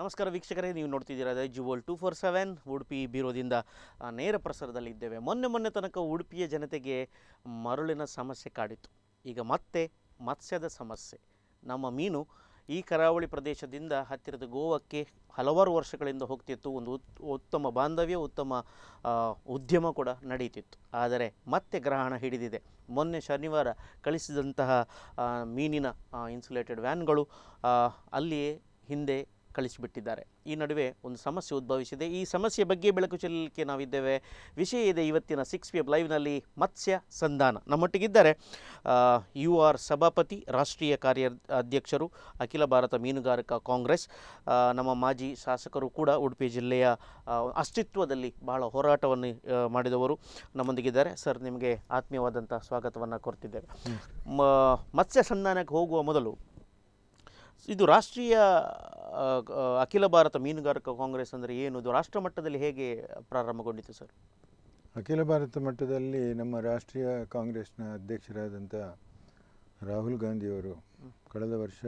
ನಮಸ್ಕಾರ ವೀಕ್ಷಕರೇ ನೀವು ನೋಡ್ತಿದ್ದೀರಾ G world two four seven Udupi ಬೀರೋದಿಂದ ಆ, ನೇರ ಪ್ರಸಾರದಲ್ಲಿದ್ದೇವೆ ಮೊನ್ನೆ ಮೊನ್ನೆ ತನಕ ಉಡುಪಿಯ ಜನತೆಗೆ ಮರಳಿನ ಸಮಸ್ಯೆ ಕಾಡಿತ್ತು ಈಗ ಮತ್ತೆ ಮತ್ಸ್ಯದ ಸಮಸ್ಯೆ ನಮ್ಮ ಮೀನು ಈ ಕರಾವಳಿ ಪ್ರದೇಶದಿಂದ ಹತ್ತಿರದ ಗೋವಾಕ್ಕೆ ಹಲವಾರು ವರ್ಷಗಳಿಂದ ಹೋಗ್ತಿತ್ತು ಒಂದು ಉತ್- ಉತ್ತಮ ಬಾಂಧವ್ಯ ಉತ್ತಮ ಆ, ಉದ್ಯಮ ಕೂಡ ನಡೀತಿತ್ತು ಆದರೆ ಮತ್ತೆ ಗ್ರಹಣ ಹಿಡಿದಿದೆ ಮೊನ್ನೆ ಶನಿವಾರ ಕಳಿಸಿದಂತಹ ಆ, ಮೀನಿನ ಇನ್ಸುಲೇಟೆಡ್ ವ್ಯಾನ್ಗಳು ಆ, ಅಲ್ಲಿಯೇ ಹಿಂದೆ ಕಳಿಸಿಬಿಟ್ಟಿದ್ದಾರೆ ಈ ನಡುವೆ ಒಂದು ಸಮಸ್ಯೆ ಉದ್ಭವಿಸಿದೆ ಈ ಸಮಸ್ಯೆ ಬಗ್ಗೆ ಬೆಳಕು ಚೆಲ್ಲಲಿಕ್ಕೆ ನಾವಿದ್ದೇವೆ ವಿಷಯ ಇದೆ ಇವತ್ತಿನ ಸಿಕ್ಸ್ ಪಿ ಎಫ್ ಲೈವ್ನಲ್ಲಿ ಮತ್ಸ್ಯ ಸಂಧಾನ ನಮ್ಮೊಟ್ಟಿಗಿದ್ದಾರೆ ಆ, ಯು ಆರ್ ಸಭಾಪತಿ ರಾಷ್ಟ್ರೀಯ ಕಾರ್ಯ ಅಧ್ಯಕ್ಷರು ಅಖಿಲ ಭಾರತ ಮೀನುಗಾರಿಕಾ ಕಾಂಗ್ರೆಸ್ ಆ, ನಮ್ಮ ಮಾಜಿ ಶಾಸಕರು ಕೂಡ ಉಡುಪಿ ಜಿಲ್ಲೆಯ ಆ, ಅಸ್ತಿತ್ವದಲ್ಲಿ ಬಹಳ ಹೋರಾಟವನ್ನು ಆ, ಮಾಡಿದವರು ನಮ್ಮೊಂದಿಗಿದ್ದಾರೆ ಸರ್ ನಿಮಗೆ ಆತ್ಮೀಯವಾದಂಥ ಸ್ವಾಗತವನ್ನು ಕೊಡ್ತಿದ್ದೇವೆ ಮ- ಮತ್ಸ್ಯ ಸಂಧಾನಕ್ಕೆ ಹೋಗುವ ಮೊದಲು ಇದು ರಾಷ್ಟ್ರೀಯ ಆ, ಆ, ಅಖಿಲ ಭಾರತ ಮೀನುಗಾರಿಕಾ ಕಾಂಗ್ರೆಸ್ ಅಂದರೆ ಏನು ಇದು ರಾಷ್ಟ್ರ ಮಟ್ಟದಲ್ಲಿ ಹೇಗೆ ಪ್ರಾರಂಭಗೊಂಡಿತು ಸರ್ ಅಖಿಲ ಭಾರತ ಮಟ್ಟದಲ್ಲಿ ನಮ್ಮ ರಾಷ್ಟ್ರೀಯ ಕಾಂಗ್ರೆಸ್ನ ಅಧ್ಯಕ್ಷರಾದಂಥ ರಾಹುಲ್ ಗಾಂಧಿಯವರು ಕಳೆದ ವರ್ಷ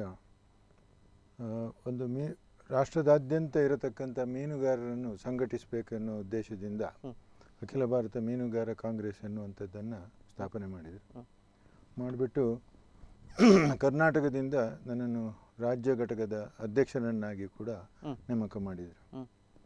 ಆ, ಒಂದು ಮೀ ರಾಷ್ಟ್ರದಾದ್ಯಂತ ಇರತಕ್ಕಂಥ ಮೀನುಗಾರರನ್ನು ಸಂಘಟಿಸಬೇಕೆನ್ನೋ ಉದ್ದೇಶದಿಂದ ಹ್ಮ್. ಅಖಿಲ ಭಾರತ ಮೀನುಗಾರ ಕಾಂಗ್ರೆಸ್ ಅನ್ನುವಂಥದ್ದನ್ನು ಸ್ಥಾಪನೆ ಮಾಡಿದರು ಹ್ಮ್. ಮಾಡಿಬಿಟ್ಟು ಕರ್ನಾಟಕದಿಂದ ನನ್ನನ್ನು ರಾಜ್ಯ ಘಟಕದ ಅಧ್ಯಕ್ಷರನ್ನಾಗಿ ಕೂಡ ಹ್ಮ್. ನೇಮಕ ಮಾಡಿದರು ಹ್ಮ್.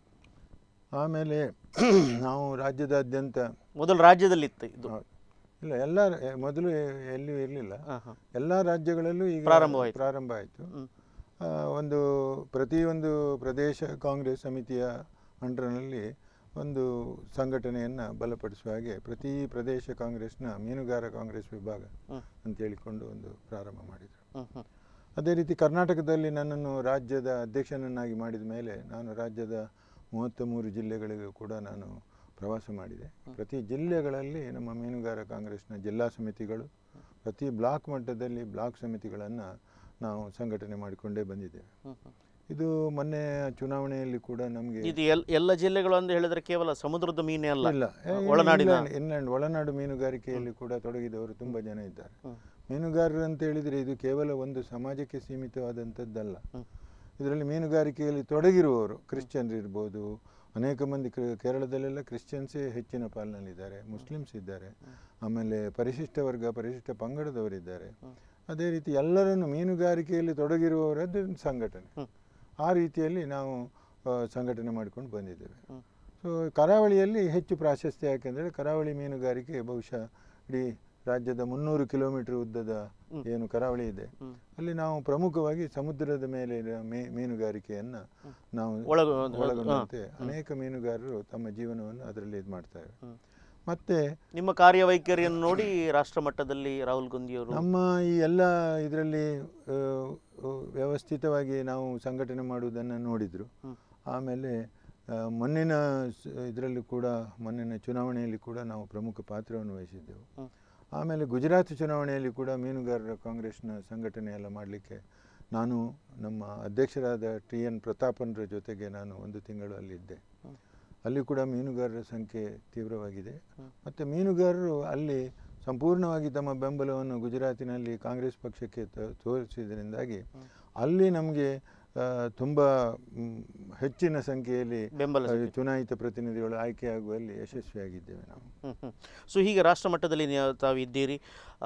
ಆಮೇಲೆ ನಾವು ರಾಜ್ಯದಾದ್ಯಂತ ಮೊದಲು ರಾಜ್ಯದಲ್ಲಿತ್ತು ಇದು ಹೌದು. ಇಲ್ಲ ಎಲ್ಲ ಎ- ಮೊದಲು ಎ- ಎಲ್ಲಿಯೂ ಇರಲಿಲ್ಲ ಹಾಂ ಹಾಂ ಎಲ್ಲ ರಾಜ್ಯಗಳಲ್ಲೂ ಈಗ ಪ್ರಾರಂಭವಾಯ್ತು. ಪ್ರಾರಂಭ ಆಯಿತು ಹ್ಮ್. ಆ, ಒಂದು ಪ್ರತಿಯೊಂದು ಪ್ರದೇಶ ಕಾಂಗ್ರೆಸ್ ಸಮಿತಿಯ ಅಂಡರ್ನಲ್ಲಿ ಒಂದು ಸಂಘಟನೆಯನ್ನು ಬಲಪಡಿಸುವ ಹಾಗೆ ಪ್ರತಿ ಪ್ರದೇಶ ಕಾಂಗ್ರೆಸ್ನ ಮೀನುಗಾರ ಕಾಂಗ್ರೆಸ್ ವಿಭಾಗ ಹ್ಮ್. ಅಂತ ಹೇಳಿಕೊಂಡು ಒಂದು ಪ್ರಾರಂಭ ಮಾಡಿದರು ಹ್ಮ್ ಹ್ಮ್ ಅದೇ ರೀತಿ ಕರ್ನಾಟಕದಲ್ಲಿ ನನ್ನನ್ನು ರಾಜ್ಯದ ಅಧ್ಯಕ್ಷನನ್ನಾಗಿ ಮಾಡಿದ ಮೇಲೆ ನಾನು ರಾಜ್ಯದ ಮೂವತ್ತ ಮೂರು ಜಿಲ್ಲೆಗಳಿಗೂ ಕೂಡ ನಾನು ಪ್ರವಾಸ ಮಾಡಿದೆ ಪ್ರತಿ ಜಿಲ್ಲೆಗಳಲ್ಲಿ ನಮ್ಮ ಮೀನುಗಾರ ಕಾಂಗ್ರೆಸ್ನ ಜಿಲ್ಲಾ ಸಮಿತಿಗಳು ಪ್ರತಿ ಬ್ಲಾಕ್ ಮಟ್ಟದಲ್ಲಿ ಬ್ಲಾಕ್ ಸಮಿತಿಗಳನ್ನು ನಾವು ಸಂಘಟನೆ ಮಾಡಿಕೊಂಡೇ ಬಂದಿದ್ದೇವೆ ಹ್ಮ್ ಹ್ಮ್. ಇದು ಮೊನ್ನೆ ಚುನಾವಣೆಯಲ್ಲಿ ಕೂಡ ನಮಗೆ ಇದು ಎಲ್ ಎಲ್ಲ ಜಿಲ್ಲೆಗಳು ಅಂತ ಹೇಳಿದ್ರೆ ಕೇವಲ ಸಮುದ್ರದ ಮೀನೇ ಅಲ್ಲ ಇಲ್ಲ ಏ, ಒಳನಾಡಿನ ಇನ್ಲ್ಯಾಂಡ್- ಇನ್ಲ್ಯಾಂಡ್ ಒಳನಾಡು ಮೀನುಗಾರಿಕೆಯಲ್ಲಿ ಕೂಡ ತೊಡಗಿದವರು ತುಂಬ ಜನ ಇದ್ದಾರೆ ಹ್ಮ್. ಮೀನುಗಾರರು ಅಂತ ಹೇಳಿದರೆ ಇದು ಕೇವಲ ಒಂದು ಸಮಾಜಕ್ಕೆ ಸೀಮಿತವಾದಂಥದ್ದಲ್ಲ ಹ್ಮ್. ಇದರಲ್ಲಿ ಮೀನುಗಾರಿಕೆಯಲ್ಲಿ ತೊಡಗಿರುವವರು ಕ್ರಿಶ್ಚಿಯನ್ರು ಇರ್ಬೋದು ಅನೇಕ ಮಂದಿ ಕ್ರಿ- ಕೇರಳದಲ್ಲೆಲ್ಲ ಕ್ರಿಶ್ಚಿಯನ್ಸೇ ಹೆಚ್ಚಿನ ಪಾಲಿನಲ್ಲಿದ್ದಾರೆ ಮುಸ್ಲಿಮ್ಸ್ ಇದ್ದಾರೆ ಆಮೇಲೆ ಪರಿಶಿಷ್ಟ ವರ್ಗ ಪರಿಶಿಷ್ಟ ಪಂಗಡದವರಿದ್ದಾರೆ ಹ್ಮ್. ಅದೇ ರೀತಿ ಎಲ್ಲರನ್ನು ಮೀನುಗಾರಿಕೆಯಲ್ಲಿ ತೊಡಗಿರುವವರದ್ದು ಒಂದು ಸಂಘಟನೆ ಹ್ಮ್. ಆ ರೀತಿಯಲ್ಲಿ ನಾವು ಆ, ಸಂಘಟನೆ ಮಾಡಿಕೊಂಡು ಬಂದಿದ್ದೇವೆ ಹ್ಮ್. ಸೊ ಕರಾವಳಿಯಲ್ಲಿ ಹೆಚ್ಚು ಪ್ರಾಶಸ್ತ್ಯ ಯಾಕೆಂದರೆ ಕರಾವಳಿ ಮೀನುಗಾರಿಕೆ ಬಹುಶಃ ಇಡೀ ರಾಜ್ಯದ ಮುನ್ನೂರು ಕಿಲೋಮೀಟರ್ ಉದ್ದದ ಹ್ಮ್. ಏನು ಕರಾವಳಿ ಇದೆ ಹ್ಮ್. ಅಲ್ಲಿ ನಾವು ಪ್ರಮುಖವಾಗಿ ಸಮುದ್ರದ ಮೇಲೆ ಮೀ- ಮೀನುಗಾರಿಕೆಯನ್ನು ನಾವು ಒಳಗ ಒಳಗೊಂಡಂತೆ ಅನೇಕ ಮೀನುಗಾರರು ತಮ್ಮ ಜೀವನವನ್ನು ಅದರಲ್ಲಿ ಇದು ಮಾಡ್ತಾರೆ ಹ್ಮ್. ಮತ್ತೆ ನಿಮ್ಮ ಕಾರ್ಯವೈಖರಿಯನ್ನು ನೋಡಿ ರಾಷ್ಟ್ರ ಮಟ್ಟದಲ್ಲಿ ರಾಹುಲ್ ಗಾಂಧಿಯವರು ನಮ್ಮ ಈ ಎಲ್ಲ ಇದರಲ್ಲಿ ಆ, ಆ, ವ್ಯವಸ್ಥಿತವಾಗಿ ನಾವು ಸಂಘಟನೆ ಮಾಡುವುದನ್ನು ನೋಡಿದರು ಹ್ಮ್. ಆಮೇಲೆ ಆ, ಮೊನ್ನಿನ ಇದರಲ್ಲಿ ಕೂಡ ಮೊನ್ನಿನ ಚುನಾವಣೆಯಲ್ಲಿ ಕೂಡ ನಾವು ಪ್ರಮುಖ ಪಾತ್ರವನ್ನು ವಹಿಸಿದ್ದೆವು ಹ್ಮ್. ಆಮೇಲೆ ಗುಜರಾತ್ ಚುನಾವಣೆಯಲ್ಲಿ ಕೂಡ ಮೀನುಗಾರರ ಕಾಂಗ್ರೆಸ್ನ ಸಂಘಟನೆ ಎಲ್ಲ ಮಾಡಲಿಕ್ಕೆ ನಾನು ನಮ್ಮ ಅಧ್ಯಕ್ಷರಾದ ಟಿ ಎನ್ ಪ್ರತಾಪನ್ರ ಜೊತೆಗೆ ನಾನು ಒಂದು ತಿಂಗಳು ಅಲ್ಲಿದ್ದೆ ಹ್ಮ್. ಅಲ್ಲಿ ಕೂಡ ಮೀನುಗಾರರ ಸಂಖ್ಯೆ ತೀವ್ರವಾಗಿದೆ ಹ್ಮ್. ಮತ್ತು ಮೀನುಗಾರರು ಅಲ್ಲಿ ಸಂಪೂರ್ಣವಾಗಿ ತಮ್ಮ ಬೆಂಬಲವನ್ನು ಗುಜರಾತಿನಲ್ಲಿ ಕಾಂಗ್ರೆಸ್ ಪಕ್ಷಕ್ಕೆ ತ- ತೋರಿಸಿದ್ರಿಂದಾಗಿ ಹ್ಮ್. ಅಲ್ಲಿ ನಮಗೆ ತುಂಬ ಮ್, ಹೆಚ್ಚಿನ ಸಂಖ್ಯೆಯಲ್ಲಿ ಬೆಂಬಲ ಆ, ಚುನಾಯಿತ ಪ್ರತಿನಿಧಿಗಳು ಆಯ್ಕೆಯಾಗುವಲ್ಲಿ ಯಶಸ್ವಿಯಾಗಿದ್ದೇವೆ ನಾವು ಸೊ ಹೀಗೆ ರಾಷ್ಟ್ರ ಮಟ್ಟದಲ್ಲಿ ನೀವು ತಾವು ಇದ್ದೀರಿ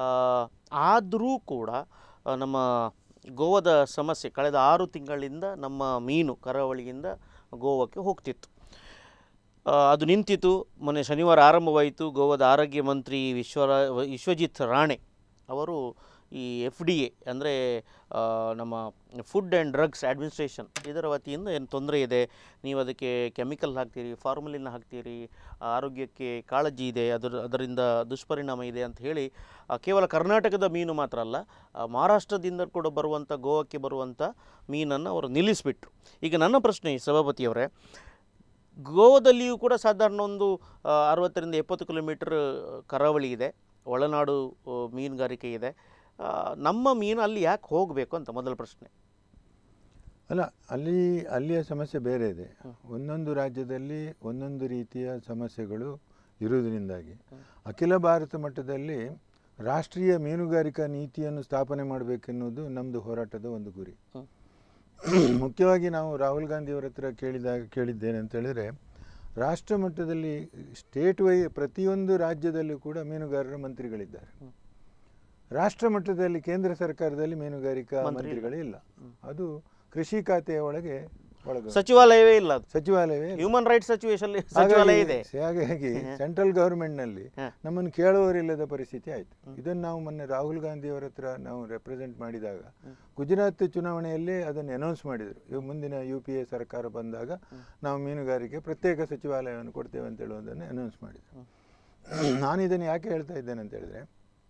ಆದರೂ ಕೂಡ ಆ, ನಮ್ಮ ಗೋವಾದ ಸಮಸ್ಯೆ ಕಳೆದ ಆರು ತಿಂಗಳಿಂದ ನಮ್ಮ ಮೀನು ಕರಾವಳಿಯಿಂದ ಗೋವಾಕ್ಕೆ ಹೋಗ್ತಿತ್ತು ಆ, ಅದು ನಿಂತಿತು ಮೊನ್ನೆ ಶನಿವಾರ ಆರಂಭವಾಯಿತು ಗೋವಾದ ಆರೋಗ್ಯ ಮಂತ್ರಿ ವಿಶ್ವರ ವಿಶ್ವಜಿತ್ ರಾಣೆ ಅವರು ಈ ಎಫ್ ಡಿ ಎ ಅಂದರೆ ನಮ್ಮ ಫುಡ್ ಆ್ಯಂಡ್ ಡ್ರಗ್ಸ್ ಅಡ್ಮಿನಿಸ್ಟ್ರೇಷನ್ ಇದರ ವತಿಯಿಂದ ಏನು ತೊಂದರೆ ಇದೆ ನೀವು ಅದಕ್ಕೆ ಕೆಮಿಕಲ್ ಹಾಕ್ತೀರಿ ಫಾರ್ಮಲಿನ್ ಹಾಕ್ತೀರಿ ಆರೋಗ್ಯಕ್ಕೆ ಕಾಳಜಿ ಇದೆ ಅದರ ಅದರಿಂದ ದುಷ್ಪರಿಣಾಮ ಇದೆ ಅಂತ ಹೇಳಿ ಆ, ಕೇವಲ ಕರ್ನಾಟಕದ ಮೀನು ಮಾತ್ರ ಅಲ್ಲ ಆ, ಮಹಾರಾಷ್ಟ್ರದಿಂದ ಕೂಡ ಬರುವಂಥ ಗೋವಾಕ್ಕೆ ಬರುವಂಥ ಮೀನನ್ನು ಅವರು ನಿಲ್ಲಿಸಿಬಿಟ್ರು ಈಗ ನನ್ನ ಪ್ರಶ್ನೆ ಸಭಾಪತಿಯವರೇ ಗೋವಾದಲ್ಲಿಯೂ ಕೂಡ ಸಾಧಾರಣ ಒಂದು ಆ, ಅರವತ್ತರಿಂದ ಎಪ್ಪತ್ತು ಕಿಲೋಮೀಟರ್ ಕರಾವಳಿ ಇದೆ ಒಳನಾಡು ಆ, ಮೀನುಗಾರಿಕೆ ಇದೆ ಆ, ನಮ್ಮ ಮೀನು ಅಲ್ಲಿ ಯಾಕೆ ಹೋಗಬೇಕು ಅಂತ ಮೊದಲ ಪ್ರಶ್ನೆ ಅಲ್ಲ ಅಲ್ಲಿ ಅಲ್ಲಿಯ ಸಮಸ್ಯೆ ಬೇರೆ ಇದೆ ಒಂದೊಂದು ರಾಜ್ಯದಲ್ಲಿ ಒಂದೊಂದು ರೀತಿಯ ಸಮಸ್ಯೆಗಳು ಇರುವುದರಿಂದಾಗಿ ಅಖಿಲ ಭಾರತ ಮಟ್ಟದಲ್ಲಿ ರಾಷ್ಟ್ರೀಯ ಮೀನುಗಾರಿಕಾ ನೀತಿಯನ್ನು ಸ್ಥಾಪನೆ ಮಾಡಬೇಕೆನ್ನುವುದು ನಮ್ಮದು ಹೋರಾಟದ ಒಂದು ಗುರಿ ಹ್ಮ್. ಮುಖ್ಯವಾಗಿ ನಾವು ರಾಹುಲ್ ಗಾಂಧಿಯವರ ಹತ್ರ ಕೇಳಿದಾಗ ಕೇಳಿದ್ದೇನೆ ಅಂತ ಹೇಳಿದರೆ ರಾಷ್ಟ್ರ ಮಟ್ಟದಲ್ಲಿ ಸ್ಟೇಟ್ ವೈ ಪ್ರತಿಯೊಂದು ರಾಜ್ಯದಲ್ಲೂ ಕೂಡ ಮೀನುಗಾರರ ಮಂತ್ರಿಗಳಿದ್ದಾರೆ ಹ್ಮ್. ರಾಷ್ಟ್ರ ಮಟ್ಟದಲ್ಲಿ ಕೇಂದ್ರ ಸರ್ಕಾರದಲ್ಲಿ ಮೀನುಗಾರಿಕಾ ಮಂತ್ರಿ ಇಲ್ಲ. ಮಂತ್ರಿಗಳೇ ಇಲ್ಲ ಅದು ಕೃಷಿ ಖಾತೆಯ ಒಳಗೆ ಒಳಗೆ ಸಚಿವಾಲಯವೇ ಇಲ್ಲ ಅದು ಸಚಿವಾಲಯವೇ ಇಲ್ಲ. ಹ್ಯೂಮನ್ ರೈಟ್ಸ್ ಸಚಿವೇಶನ್ ಸಚಿವಾಲಯ ಇದೆ ಹಾಗಾಗಿ ಹಾಗಾಗಿ ಸೆಂಟ್ರಲ್ ಗವರ್ಮೆಂಟ್ನಲ್ಲಿ ಹ. ನಮ್ಮನ್ನು ಕೇಳುವವರಿಲ್ಲದ ಪರಿಸ್ಥಿತಿ ಆಯಿತು ಇದನ್ನು ನಾವು ಮೊನ್ನೆ ರಾಹುಲ್ ಗಾಂಧಿಯವರ ಹತ್ರ ನಾವು ರೆಪ್ರೆಸೆಂಟ್ ಮಾಡಿದಾಗ ಗುಜರಾತ್ ಚುನಾವಣೆಯಲ್ಲಿ ಅದನ್ನು ಅನೌನ್ಸ್ ಮಾಡಿದರು ಇವು ಮುಂದಿನ ಯು ಪಿ ಎ ಸರ್ಕಾರ ಬಂದಾಗ ನಾವು ಮೀನುಗಾರಿಕೆ ಪ್ರತ್ಯೇಕ ಸಚಿವಾಲಯವನ್ನು ಕೊಡ್ತೇವೆ ಅಂತ ಹೇಳುವುದನ್ನು ಅನೌನ್ಸ್ ಮಾಡಿದರು ನಾನು ಇದನ್ನು ಯಾಕೆ ಹೇಳ್ತಾ ಇದ್ದೇನೆ ಅಂತ ಹೇಳಿದ್ರೆ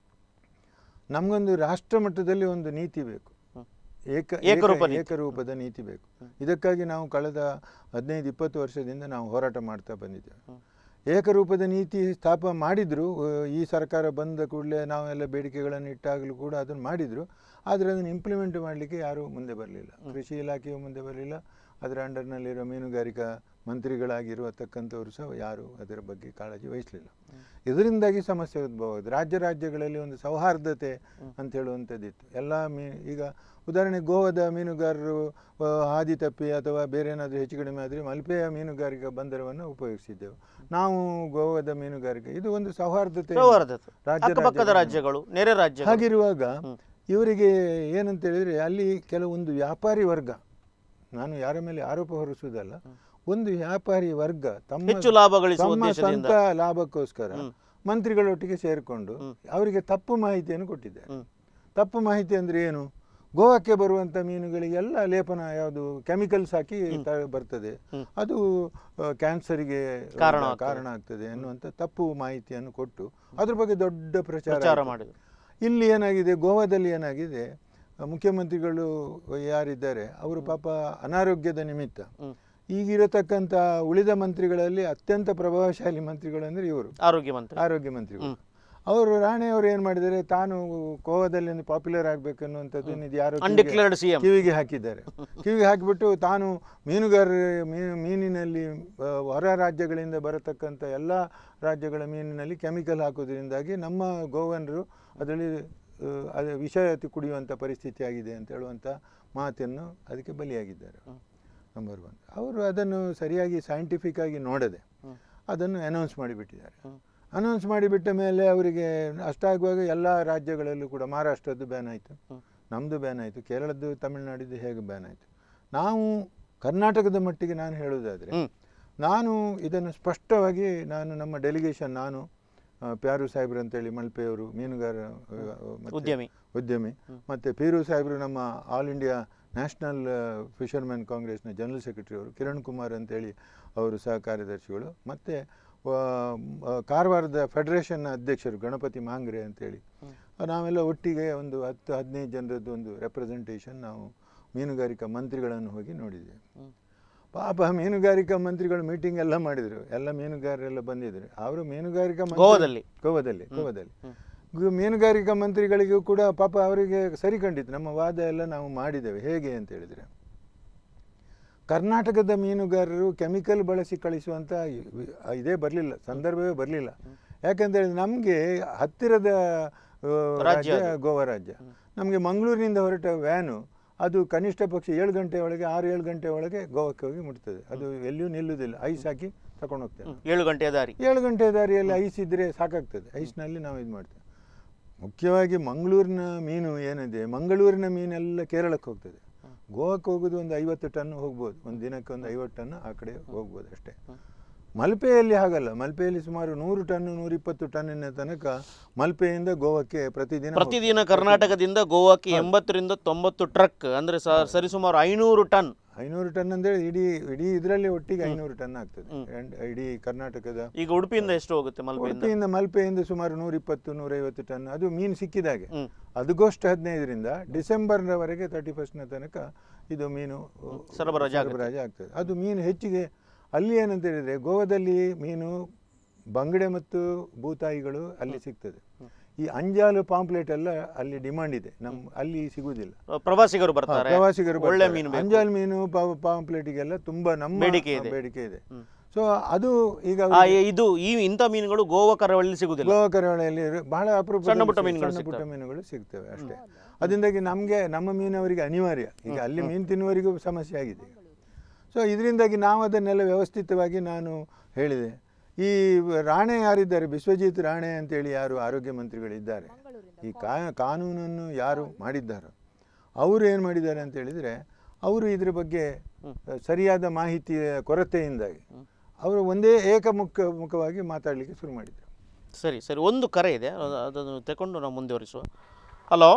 ನಮಗೊಂದು ರಾಷ್ಟ್ರ ಮಟ್ಟದಲ್ಲಿ ಒಂದು ನೀತಿ ಬೇಕು ಹ್ಮ್. ಏಕ ಏಕರೂಪ ಏಕ- ನೀತಿ. ಏಕರೂಪದ ನೀತಿ ಬೇಕು ಇದಕ್ಕಾಗಿ ನಾವು ಕಳೆದ ಹದಿನೈದು ಇಪ್ಪತ್ತು ವರ್ಷದಿಂದ ನಾವು ಹೋರಾಟ ಮಾಡ್ತಾ ಬಂದಿದ್ದೇವೆ ಹ್ಮ್. ಏಕರೂಪದ ನೀತಿ ಸ್ಥಾಪ ಮಾಡಿದ್ರು ಅಹ್, ಈ ಸರ್ಕಾರ ಬಂದ ಕೂಡಲೇ ನಾವೆಲ್ಲ ಬೇಡಿಕೆಗಳನ್ನು ಇಟ್ಟಾಗಲೂ ಕೂಡ ಅದನ್ನು ಮಾಡಿದ್ರು ಆದರೆ ಅದನ್ನು ಇಂಪ್ಲಿಮೆಂಟ್ ಮಾಡಲಿಕ್ಕೆ ಯಾರೂ ಮುಂದೆ ಬರಲಿಲ್ಲ ಕೃಷಿ ಇಲಾಖೆಯು ಮುಂದೆ ಬರಲಿಲ್ಲ ಅದರ ಅಂಡರ್ನಲ್ಲಿರೋ ಮೀನುಗಾರಿಕಾ ಮಂತ್ರಿಗಳಾಗಿರುವತಕ್ಕಂಥವ್ರು ಸಹ ಯಾರು ಅದರ ಬಗ್ಗೆ ಕಾಳಜಿ ವಹಿಸಲಿಲ್ಲ ಇದರಿಂದಾಗಿ ಸಮಸ್ಯೆ ಉದ್ಭವ ಆಗಿದೆ ರಾಜ್ಯ ರಾಜ್ಯಗಳಲ್ಲಿ ಒಂದು ಸೌಹಾರ್ದತೆ ಅಂತ ಹೇಳುವಂಥದ್ದಿತ್ತು ಎಲ್ಲ ಮೀ ಈಗ ಉದಾಹರಣೆ ಗೋವಾದ ಮೀನುಗಾರರು ಆ, ಹಾದಿ ತಪ್ಪಿ ಅಥವಾ ಬೇರೆ ಏನಾದರೂ ಹೆಚ್ಚು ಕಡಿಮೆ ಆದರೆ ಮಲ್ಪೆಯ ಮೀನುಗಾರಿಕಾ ಬಂದರವನ್ನು ಉಪಯೋಗಿಸಿದ್ದೆವು ನಾವು ಗೋವಾದ ಮೀನುಗಾರಿಕೆ ಇದು ಒಂದು ಸೌಹಾರ್ದತೆ ಸೌಹಾರ್ದತೆ. ರಾಜ್ಯ ಅಕ್ಕಪಕ್ಕದ ರಾಜ್ಯಗಳ- ರಾಜ್ಯಗಳು ನೆರೆ ರಾಜ್ಯಗಳು ಹಾಗಿರುವಾಗ ಹ್ಮ್. ಇವರಿಗೆ ಏನಂತ ಹೇಳಿದರೆ ಅಲ್ಲಿ ಕೆಲವೊಂದು ವ್ಯಾಪಾರಿ ವರ್ಗ ನಾನು ಯಾರ ಮೇಲೆ ಆರೋಪ ಹೊರಿಸುವುದಲ್ಲ ಒಂದು ವ್ಯಾಪಾರಿ ವರ್ಗ ತಮ್ಮ ಹೆಚ್ಚು ಲಾಭ ಗಳಿಸುವ ತಮ್ಮ ಉದ್ದೇಶದಿಂದ ಸ್ವಂತ ಲಾಭಕ್ಕೋಸ್ಕರ ಹ್ಮ್. ಮಂತ್ರಿಗಳೊಟ್ಟಿಗೆ ಸೇರಿಕೊಂಡು ಹ್ಮ್. ಅವರಿಗೆ ತಪ್ಪು ಮಾಹಿತಿಯನ್ನು ಕೊಟ್ಟಿದ್ದಾರೆ ಹ್ಮ್. ತಪ್ಪು ಮಾಹಿತಿ ಅಂದರೆ ಏನು ಗೋವಾಕ್ಕೆ ಬರುವಂಥ ಮೀನುಗಳಿಗೆಲ್ಲ ಲೇಪನ ಯಾವುದು ಕೆಮಿಕಲ್ಸ್ ಹಾಕಿ ತ- ಬರ್ತದೆ ಹ್ಮ್. ಅದು ಆ, ಕ್ಯಾನ್ಸರಿಗೆ ಕಾರಣ ಆಗ್ತದೆ. ಕಾರಣ ಆಗ್ತದೆ ಅನ್ನುವಂಥ ತಪ್ಪು ಮಾಹಿತಿಯನ್ನು ಕೊಟ್ಟು ಅದ್ರ ಬಗ್ಗೆ ದೊಡ್ಡ ಪ್ರಚಾರ ಪ್ರಚಾರ ಆಯ್ತು. ಮಾಡಿದ್ರು ಇಲ್ಲಿ ಏನಾಗಿದೆ ಗೋವಾದಲ್ಲಿ ಏನಾಗಿದೆ ಆ, ಮುಖ್ಯಮಂತ್ರಿಗಳು ಯಾರಿದ್ದಾರೆ ಅವರು ಪಾಪ ಅನಾರೋಗ್ಯದ ನಿಮಿತ್ತ ಹ್ಮ್. ಈಗಿರತಕ್ಕಂಥ ಉಳಿದ ಮಂತ್ರಿಗಳಲ್ಲಿ ಅತ್ಯಂತ ಪ್ರಭಾವಶಾಲಿ ಮಂತ್ರಿಗಳು ಅಂದರೆ ಇವರು ಆರೋಗ್ಯ ಮಂತ್ರಿ ಆರೋಗ್ಯ ಮಂತ್ರಿಗಳು ಅವರು ರಾಣೆಯವರು ಏನು ಮಾಡಿದ್ದಾರೆ ತಾನು ಗೋವಾದಲ್ಲಿ ಒಂದು ಪಾಪ್ಯುಲರ್ ಆಗಬೇಕು ಅನ್ನುವಂಥದ್ದು ಇದು ಯಾರೋ ಕಿವಿಗೆ- ಅನ್ಡಿಕ್ಲೇರ್ಡ್ ಸಿಎಂ ಕಿವಿಗೆ ಹಾಕಿದ್ದಾರೆ ಕಿವಿಗೆ ಹಾಕಿಬಿಟ್ಟು ತಾನು ಮೀನುಗಾರ ಮೀನು ಮೀನಿನಲ್ಲಿ ಆ, ಹೊರ ರಾಜ್ಯಗಳಿಂದ ಬರತಕ್ಕಂಥ ಎಲ್ಲ ರಾಜ್ಯಗಳ ಮೀನಿನಲ್ಲಿ ಕೆಮಿಕಲ್ ಹಾಕೋದ್ರಿಂದಾಗಿ ನಮ್ಮ ಗೋವನರು ಅದರಲ್ಲಿ ಆ, ಅದು ವಿಷ ತಿ- ಕುಡಿಯುವಂಥ ಪರಿಸ್ಥಿತಿ ಆಗಿದೆ ಅಂತ ಹೇಳುವಂಥ ಮಾತನ್ನು ಅದಕ್ಕೆ ಬಲಿಯಾಗಿದ್ದಾರೆ ನಂಬರ್ ಒನ್ ಅವರು ಅದನ್ನು ಸರಿಯಾಗಿ ಸೈಂಟಿಫಿಕ್ ಆಗಿ ನೋಡದೆ ಹ್ಮ್. ಅದನ್ನು ಅನೌನ್ಸ್ ಮಾಡಿಬಿಟ್ಟಿದ್ದಾರೆ ಹ್ಮ್. ಅನೌನ್ಸ್ ಮಾಡಿಬಿಟ್ಟ ಮೇಲೆ ಅವರಿಗೆ ಅಷ್ಟಾಗುವಾಗ ಎಲ್ಲ ರಾಜ್ಯಗಳಲ್ಲೂ ಕೂಡ ಮಹಾರಾಷ್ಟ್ರದ್ದು ಬ್ಯಾನ್ ಆಯಿತು ಹ್ಮ್. ನಮ್ಮದು ಬ್ಯಾನ್ ಆಯಿತು ಕೇರಳದ್ದು ತಮಿಳುನಾಡಿದ್ದು ಹೇಗೆ ಬ್ಯಾನ್ ಆಯಿತು ನಾವು ಕರ್ನಾಟಕದ ಮಟ್ಟಿಗೆ ನಾನು ಹೇಳುವುದಾದರೆ ಹ್ಮ್. ನಾನು ಇದನ್ನು ಸ್ಪಷ್ಟವಾಗಿ ನಾನು ನಮ್ಮ ಡೆಲಿಗೇಷನ್ ನಾನು ಆ, ಪ್ಯಾರು ಸಾಹೇಬ್ರು ಅಂತೇಳಿ ಮಲ್ಪೆಯವರು ಮೀನುಗಾರ ಆ, ಮತ್ತೆ ಉದ್ಯಮಿ ಉದ್ಯಮಿ ಮತ್ತು ಪೀರು ಸಾಹೇಬರು ನಮ್ಮ ಆಲ್ ಇಂಡಿಯಾ ನ್ಯಾಷನಲ್ ಫಿಷರ್ಮೆನ್ ಕಾಂಗ್ರೆಸ್ನ ಜನರಲ್ ಸೆಕ್ರೆಟರಿ ಅವರು ಕಿರಣ್ ಕುಮಾರ್ ಅಂತೇಳಿ ಅವರು ಸಹ ಕಾರ್ಯದರ್ಶಿಗಳು ಮತ್ತು ಕಾರವಾರದ ಫೆಡರೇಷನ್ನ ಅಧ್ಯಕ್ಷರು ಗಣಪತಿ ಮಾಂಗ್ರೆ ಅಂತೇಳಿ ನಾವೆಲ್ಲ ಒಟ್ಟಿಗೆ ಒಂದು ಹತ್ತು ಹದಿನೈದು ಜನರದ್ದು ಒಂದು ರೆಪ್ರೆಸೆಂಟೇಷನ್ ನಾವು ಮೀನುಗಾರಿಕಾ ಮಂತ್ರಿಗಳನ್ನು ಹೋಗಿ ನೋಡಿದ್ದೇವೆ ಹ್ಮ್. ಪಾಪ ಮೀನುಗಾರಿಕಾ ಮಂತ್ರಿಗಳು ಮೀಟಿಂಗ್ ಎಲ್ಲ ಮಾಡಿದರು ಎಲ್ಲ ಮೀನುಗಾರರೆಲ್ಲ ಬಂದಿದ್ರು ಅವರು ಮೀನುಗಾರಿಕಾ ಮಂತ್ರಿ- ಗೋವಾದಲ್ಲಿ? ಗೋವಾದಲ್ಲಿ ಗೋವಾದಲ್ಲಿ ಹ್ಮ್. ಗು- ಮೀನುಗಾರಿಕಾ ಮಂತ್ರಿಗಳಿಗೂ ಕೂಡ ಪಾಪ ಅವರಿಗೆ ಸರಿ ಕಂಡಿತ್ತು ನಮ್ಮ ವಾದ ಎಲ್ಲ ನಾವು ಮಾಡಿದ್ದೇವೆ ಹೇಗೆ ಅಂತ ಹೇಳಿದರೆ ಕರ್ನಾಟಕದ ಮೀನುಗಾರರು ಕೆಮಿಕಲ್ ಬಳಸಿ ಕಳಿಸುವಂಥ ಇ- ಇದೇ ಬರಲಿಲ್ಲ ಸಂದರ್ಭವೇ ಬರಲಿಲ್ಲ ಯಾಕಂತೇಳಿದ್ರೆ ನಮಗೆ ಹತ್ತಿರದ ಆ, ರಾಜ್ಯ ರಾಜ್ಯ ಗೋವಾ ರಾಜ್ಯ ನಮಗೆ ಮಂಗಳೂರಿನಿಂದ ಹೊರಟ ವ್ಯಾನು ಅದು ಕನಿಷ್ಠ ಪಕ್ಷ ಏಳು ಗಂಟೆ ಒಳಗೆ ಆರು ಏಳು ಗಂಟೆ ಒಳಗೆ ಗೋವಾಕ್ಕೆ ಹೋಗಿ ಮುಟ್ತದೆ ಅದು ಎಲ್ಲಿಯೂ ನಿಲ್ಲುವುದಿಲ್ಲ ಐಸ್ ಹಾಕಿ ತಗೊಂಡು ಹೋಗ್ತೇವೆ ಹ್ಮ್. ಏಳು ಗಂಟೆಯ ದಾರಿ ಏಳು ಗಂಟೆ ದಾರಿಯಲ್ಲಿ ಐಸ್ ಇದ್ದರೆ ಸಾಕಾಗ್ತದೆ ಐಸ್ನಲ್ಲಿ ನಾವು ಇದು ಮಾಡ್ತೇವೆ ಮುಖ್ಯವಾಗಿ ಮಂಗಳೂರಿನ ಮೀನು ಏನಿದೆ ಮಂಗಳೂರಿನ ಮೀನೆಲ್ಲ ಕೇರಳಕ್ಕೆ ಹೋಗ್ತದೆ ಗೋವಾಕ್ಕೆ ಹೋಗೋದು ಒಂದು ಐವತ್ತು ಟನ್ ಹೋಗ್ಬೋದು ಒಂದು ದಿನಕ್ಕೆ ಒಂದು ಐವತ್ತು ಟನ್ ಆ ಕಡೆ ಹೋಗ್ಬೋದು ಅಷ್ಟೇ ಮಲ್ಪೆಯಲ್ಲಿ ಹಾಗಲ್ಲ ಮಲ್ಪೆಯಲ್ಲಿ ಸುಮಾರು ನೂರು ಟನ್ ನೂರಿಪ್ಪತ್ತು ಟನ್ನಿನ ತನಕ ಮಲ್ಪೆಯಿಂದ ಗೋವಾಕ್ಕೆ ಪ್ರತಿದಿನ ಪ್ರತಿದಿನ ಕರ್ನಾಟಕದಿಂದ ಗೋವಾಕ್ಕೆ ಎಂಬತ್ತರಿಂದ ತೊಂಬತ್ತು ಟ್ರಕ್ ಅಂದ್ರೆ ಸ- ಸರಿಸುಮಾರು ಐನೂರು ಟನ್ ಐನೂರು ಟನ್ ಅಂದರೆ ಇಡೀ ಇಡೀ ಇದರಲ್ಲಿ ಒಟ್ಟಿಗೆ ಐನೂರು ಟನ್ ಆಗ್ತದೆ And ಇಡೀ ಕರ್ನಾಟಕದ ಈಗ ಉಡುಪಿಯಿಂದ ಎಷ್ಟು ಹೋಗುತ್ತೆ ಮಲ್ಪೆಯಿಂದ ಉಡುಪಿಯಿಂದ ಮಲ್ಪೆಯಿಂದ ಸುಮಾರು ನೂರಿಪ್ಪತ್ತು ನೂರೈವತ್ತು ಟನ್ ಅದು ಮೀನು ಸಿಕ್ಕಿದಾಗೆ ಹ್ಮ್. ಅದಗೋಸ್ಟ್ ಹದಿನೈದರಿಂದ ಡಿಸೆಂಬರ್ನವರೆಗೆ ತರ್ಟಿ ಫಸ್ಟ್ನ ತನಕ ಇದು ಮೀನು ಸರಬರಾಜು ಆಗುತ್ತೆ. ಸರಬರಾಜು ಆಗ್ತದೆ ಅದು ಮೀನು ಹೆಚ್ಚಿಗೆ ಅಲ್ಲಿ ಏನಂತ ಹೇಳಿದರೆ ಗೋವಾದಲ್ಲಿ ಮೀನು ಬಂಗಡೆ ಮತ್ತು ಭೂತಾಯಿಗಳು ಅಲ್ಲಿ ಸಿಗ್ತದೆ ಈ ಅಂಜಾಲು ಪಾಂಪ್ಲೆಟ್ ಎಲ್ಲ ಅಲ್ಲಿ ಡಿಮಾಂಡ್ ಇದೆ ನಮ್ಮ ಅಲ್ಲಿ ಸಿಗುವುದಿಲ್ಲ ಪ್ರವಾಸಿಗರು ಹಾ, ಬರ್ತಾರೆ ಪ್ರವಾಸಿಗರು ಒಳ್ಳೆ ಬರ್ತಾರೆ. ಮೀನು ಬೇಕು ಅಂಜಾಲ್ ಮೀನು ಪಾಂಪ್ಲೆಟಿಗೆಲ್ಲ ತುಂಬಾ ನಮ್ಮ ಬೇಡಿಕೆ ಇದೆ. ಬೇಡಿಕೆ ಇದೆ ಹ್ಮ್. ಸೊ ಅದು ಈಗ ಆ, ಇದು ಈ ಇಂಥ ಮೀನುಗಳು ಗೋವಾ ಕರಾವಳಿಯಲ್ಲಿ ಸಿಗುದಿಲ್ಲ ಗೋವಾ ಕರಾವಳಿಯಲ್ಲಿ ಇರು- ಬಹಳ ಅಪರೂಪ ಸಣ್ಣ ಪುಟ್ಟ ಮೀನುಗಳು ಸಣ್ಣ ಪುಟ್ಟ ಸಿಗ್ತವೆ. ಮೀನುಗಳು ಸಿಗ್ತವೆ ಅಷ್ಟೇ ಅದರಿಂದಾಗಿ ನಮಗೆ ನಮ್ಮ ಮೀನವರಿಗೆ ಅನಿವಾರ್ಯ ಈಗ ಅಲ್ಲಿ ಮೀನು ತಿನ್ನುವರಿಗೂ ಸಮಸ್ಯೆ ಆಗಿದೆ ಸೊ ಇದರಿಂದಾಗಿ ನಾವು ಅದನ್ನೆಲ್ಲ ವ್ಯವಸ್ಥಿತವಾಗಿ ನಾನು ಹೇಳಿದೆ ಈ ರಾಣೆ ಯಾರಿದ್ದಾರೆ ಬಿಶ್ವಜಿತ್ ರಾಣೆ ಅಂತೇಳಿ ಯಾರು ಆರೋಗ್ಯ ಮಂತ್ರಿಗಳಿದ್ದಾರೆ ಈ ಕಾ ಕಾನೂನನ್ನು ಯಾರು ಮಾಡಿದ್ದಾರೋ ಅವರು ಏನು ಮಾಡಿದ್ದಾರೆ ಅಂತ ಹೇಳಿದರೆ ಅವರು ಇದ್ರ ಬಗ್ಗೆ ಸರಿಯಾದ ಮಾಹಿತಿಯ ಕೊರತೆಯಿಂದಾಗಿ ಅವರು ಒಂದೇ ಏಕಮುಖ ಮುಖವಾಗಿ ಮಾತಾಡಲಿಕ್ಕೆ ಶುರು ಮಾಡಿದರು ಸರಿ ಸರಿ ಒಂದು ಕರೆ ಇದೆ ಅದು- ಅದನ್ನು ತಗೊಂಡು ನಾವು ಮುಂದುವರಿಸುವ ಹಲೋ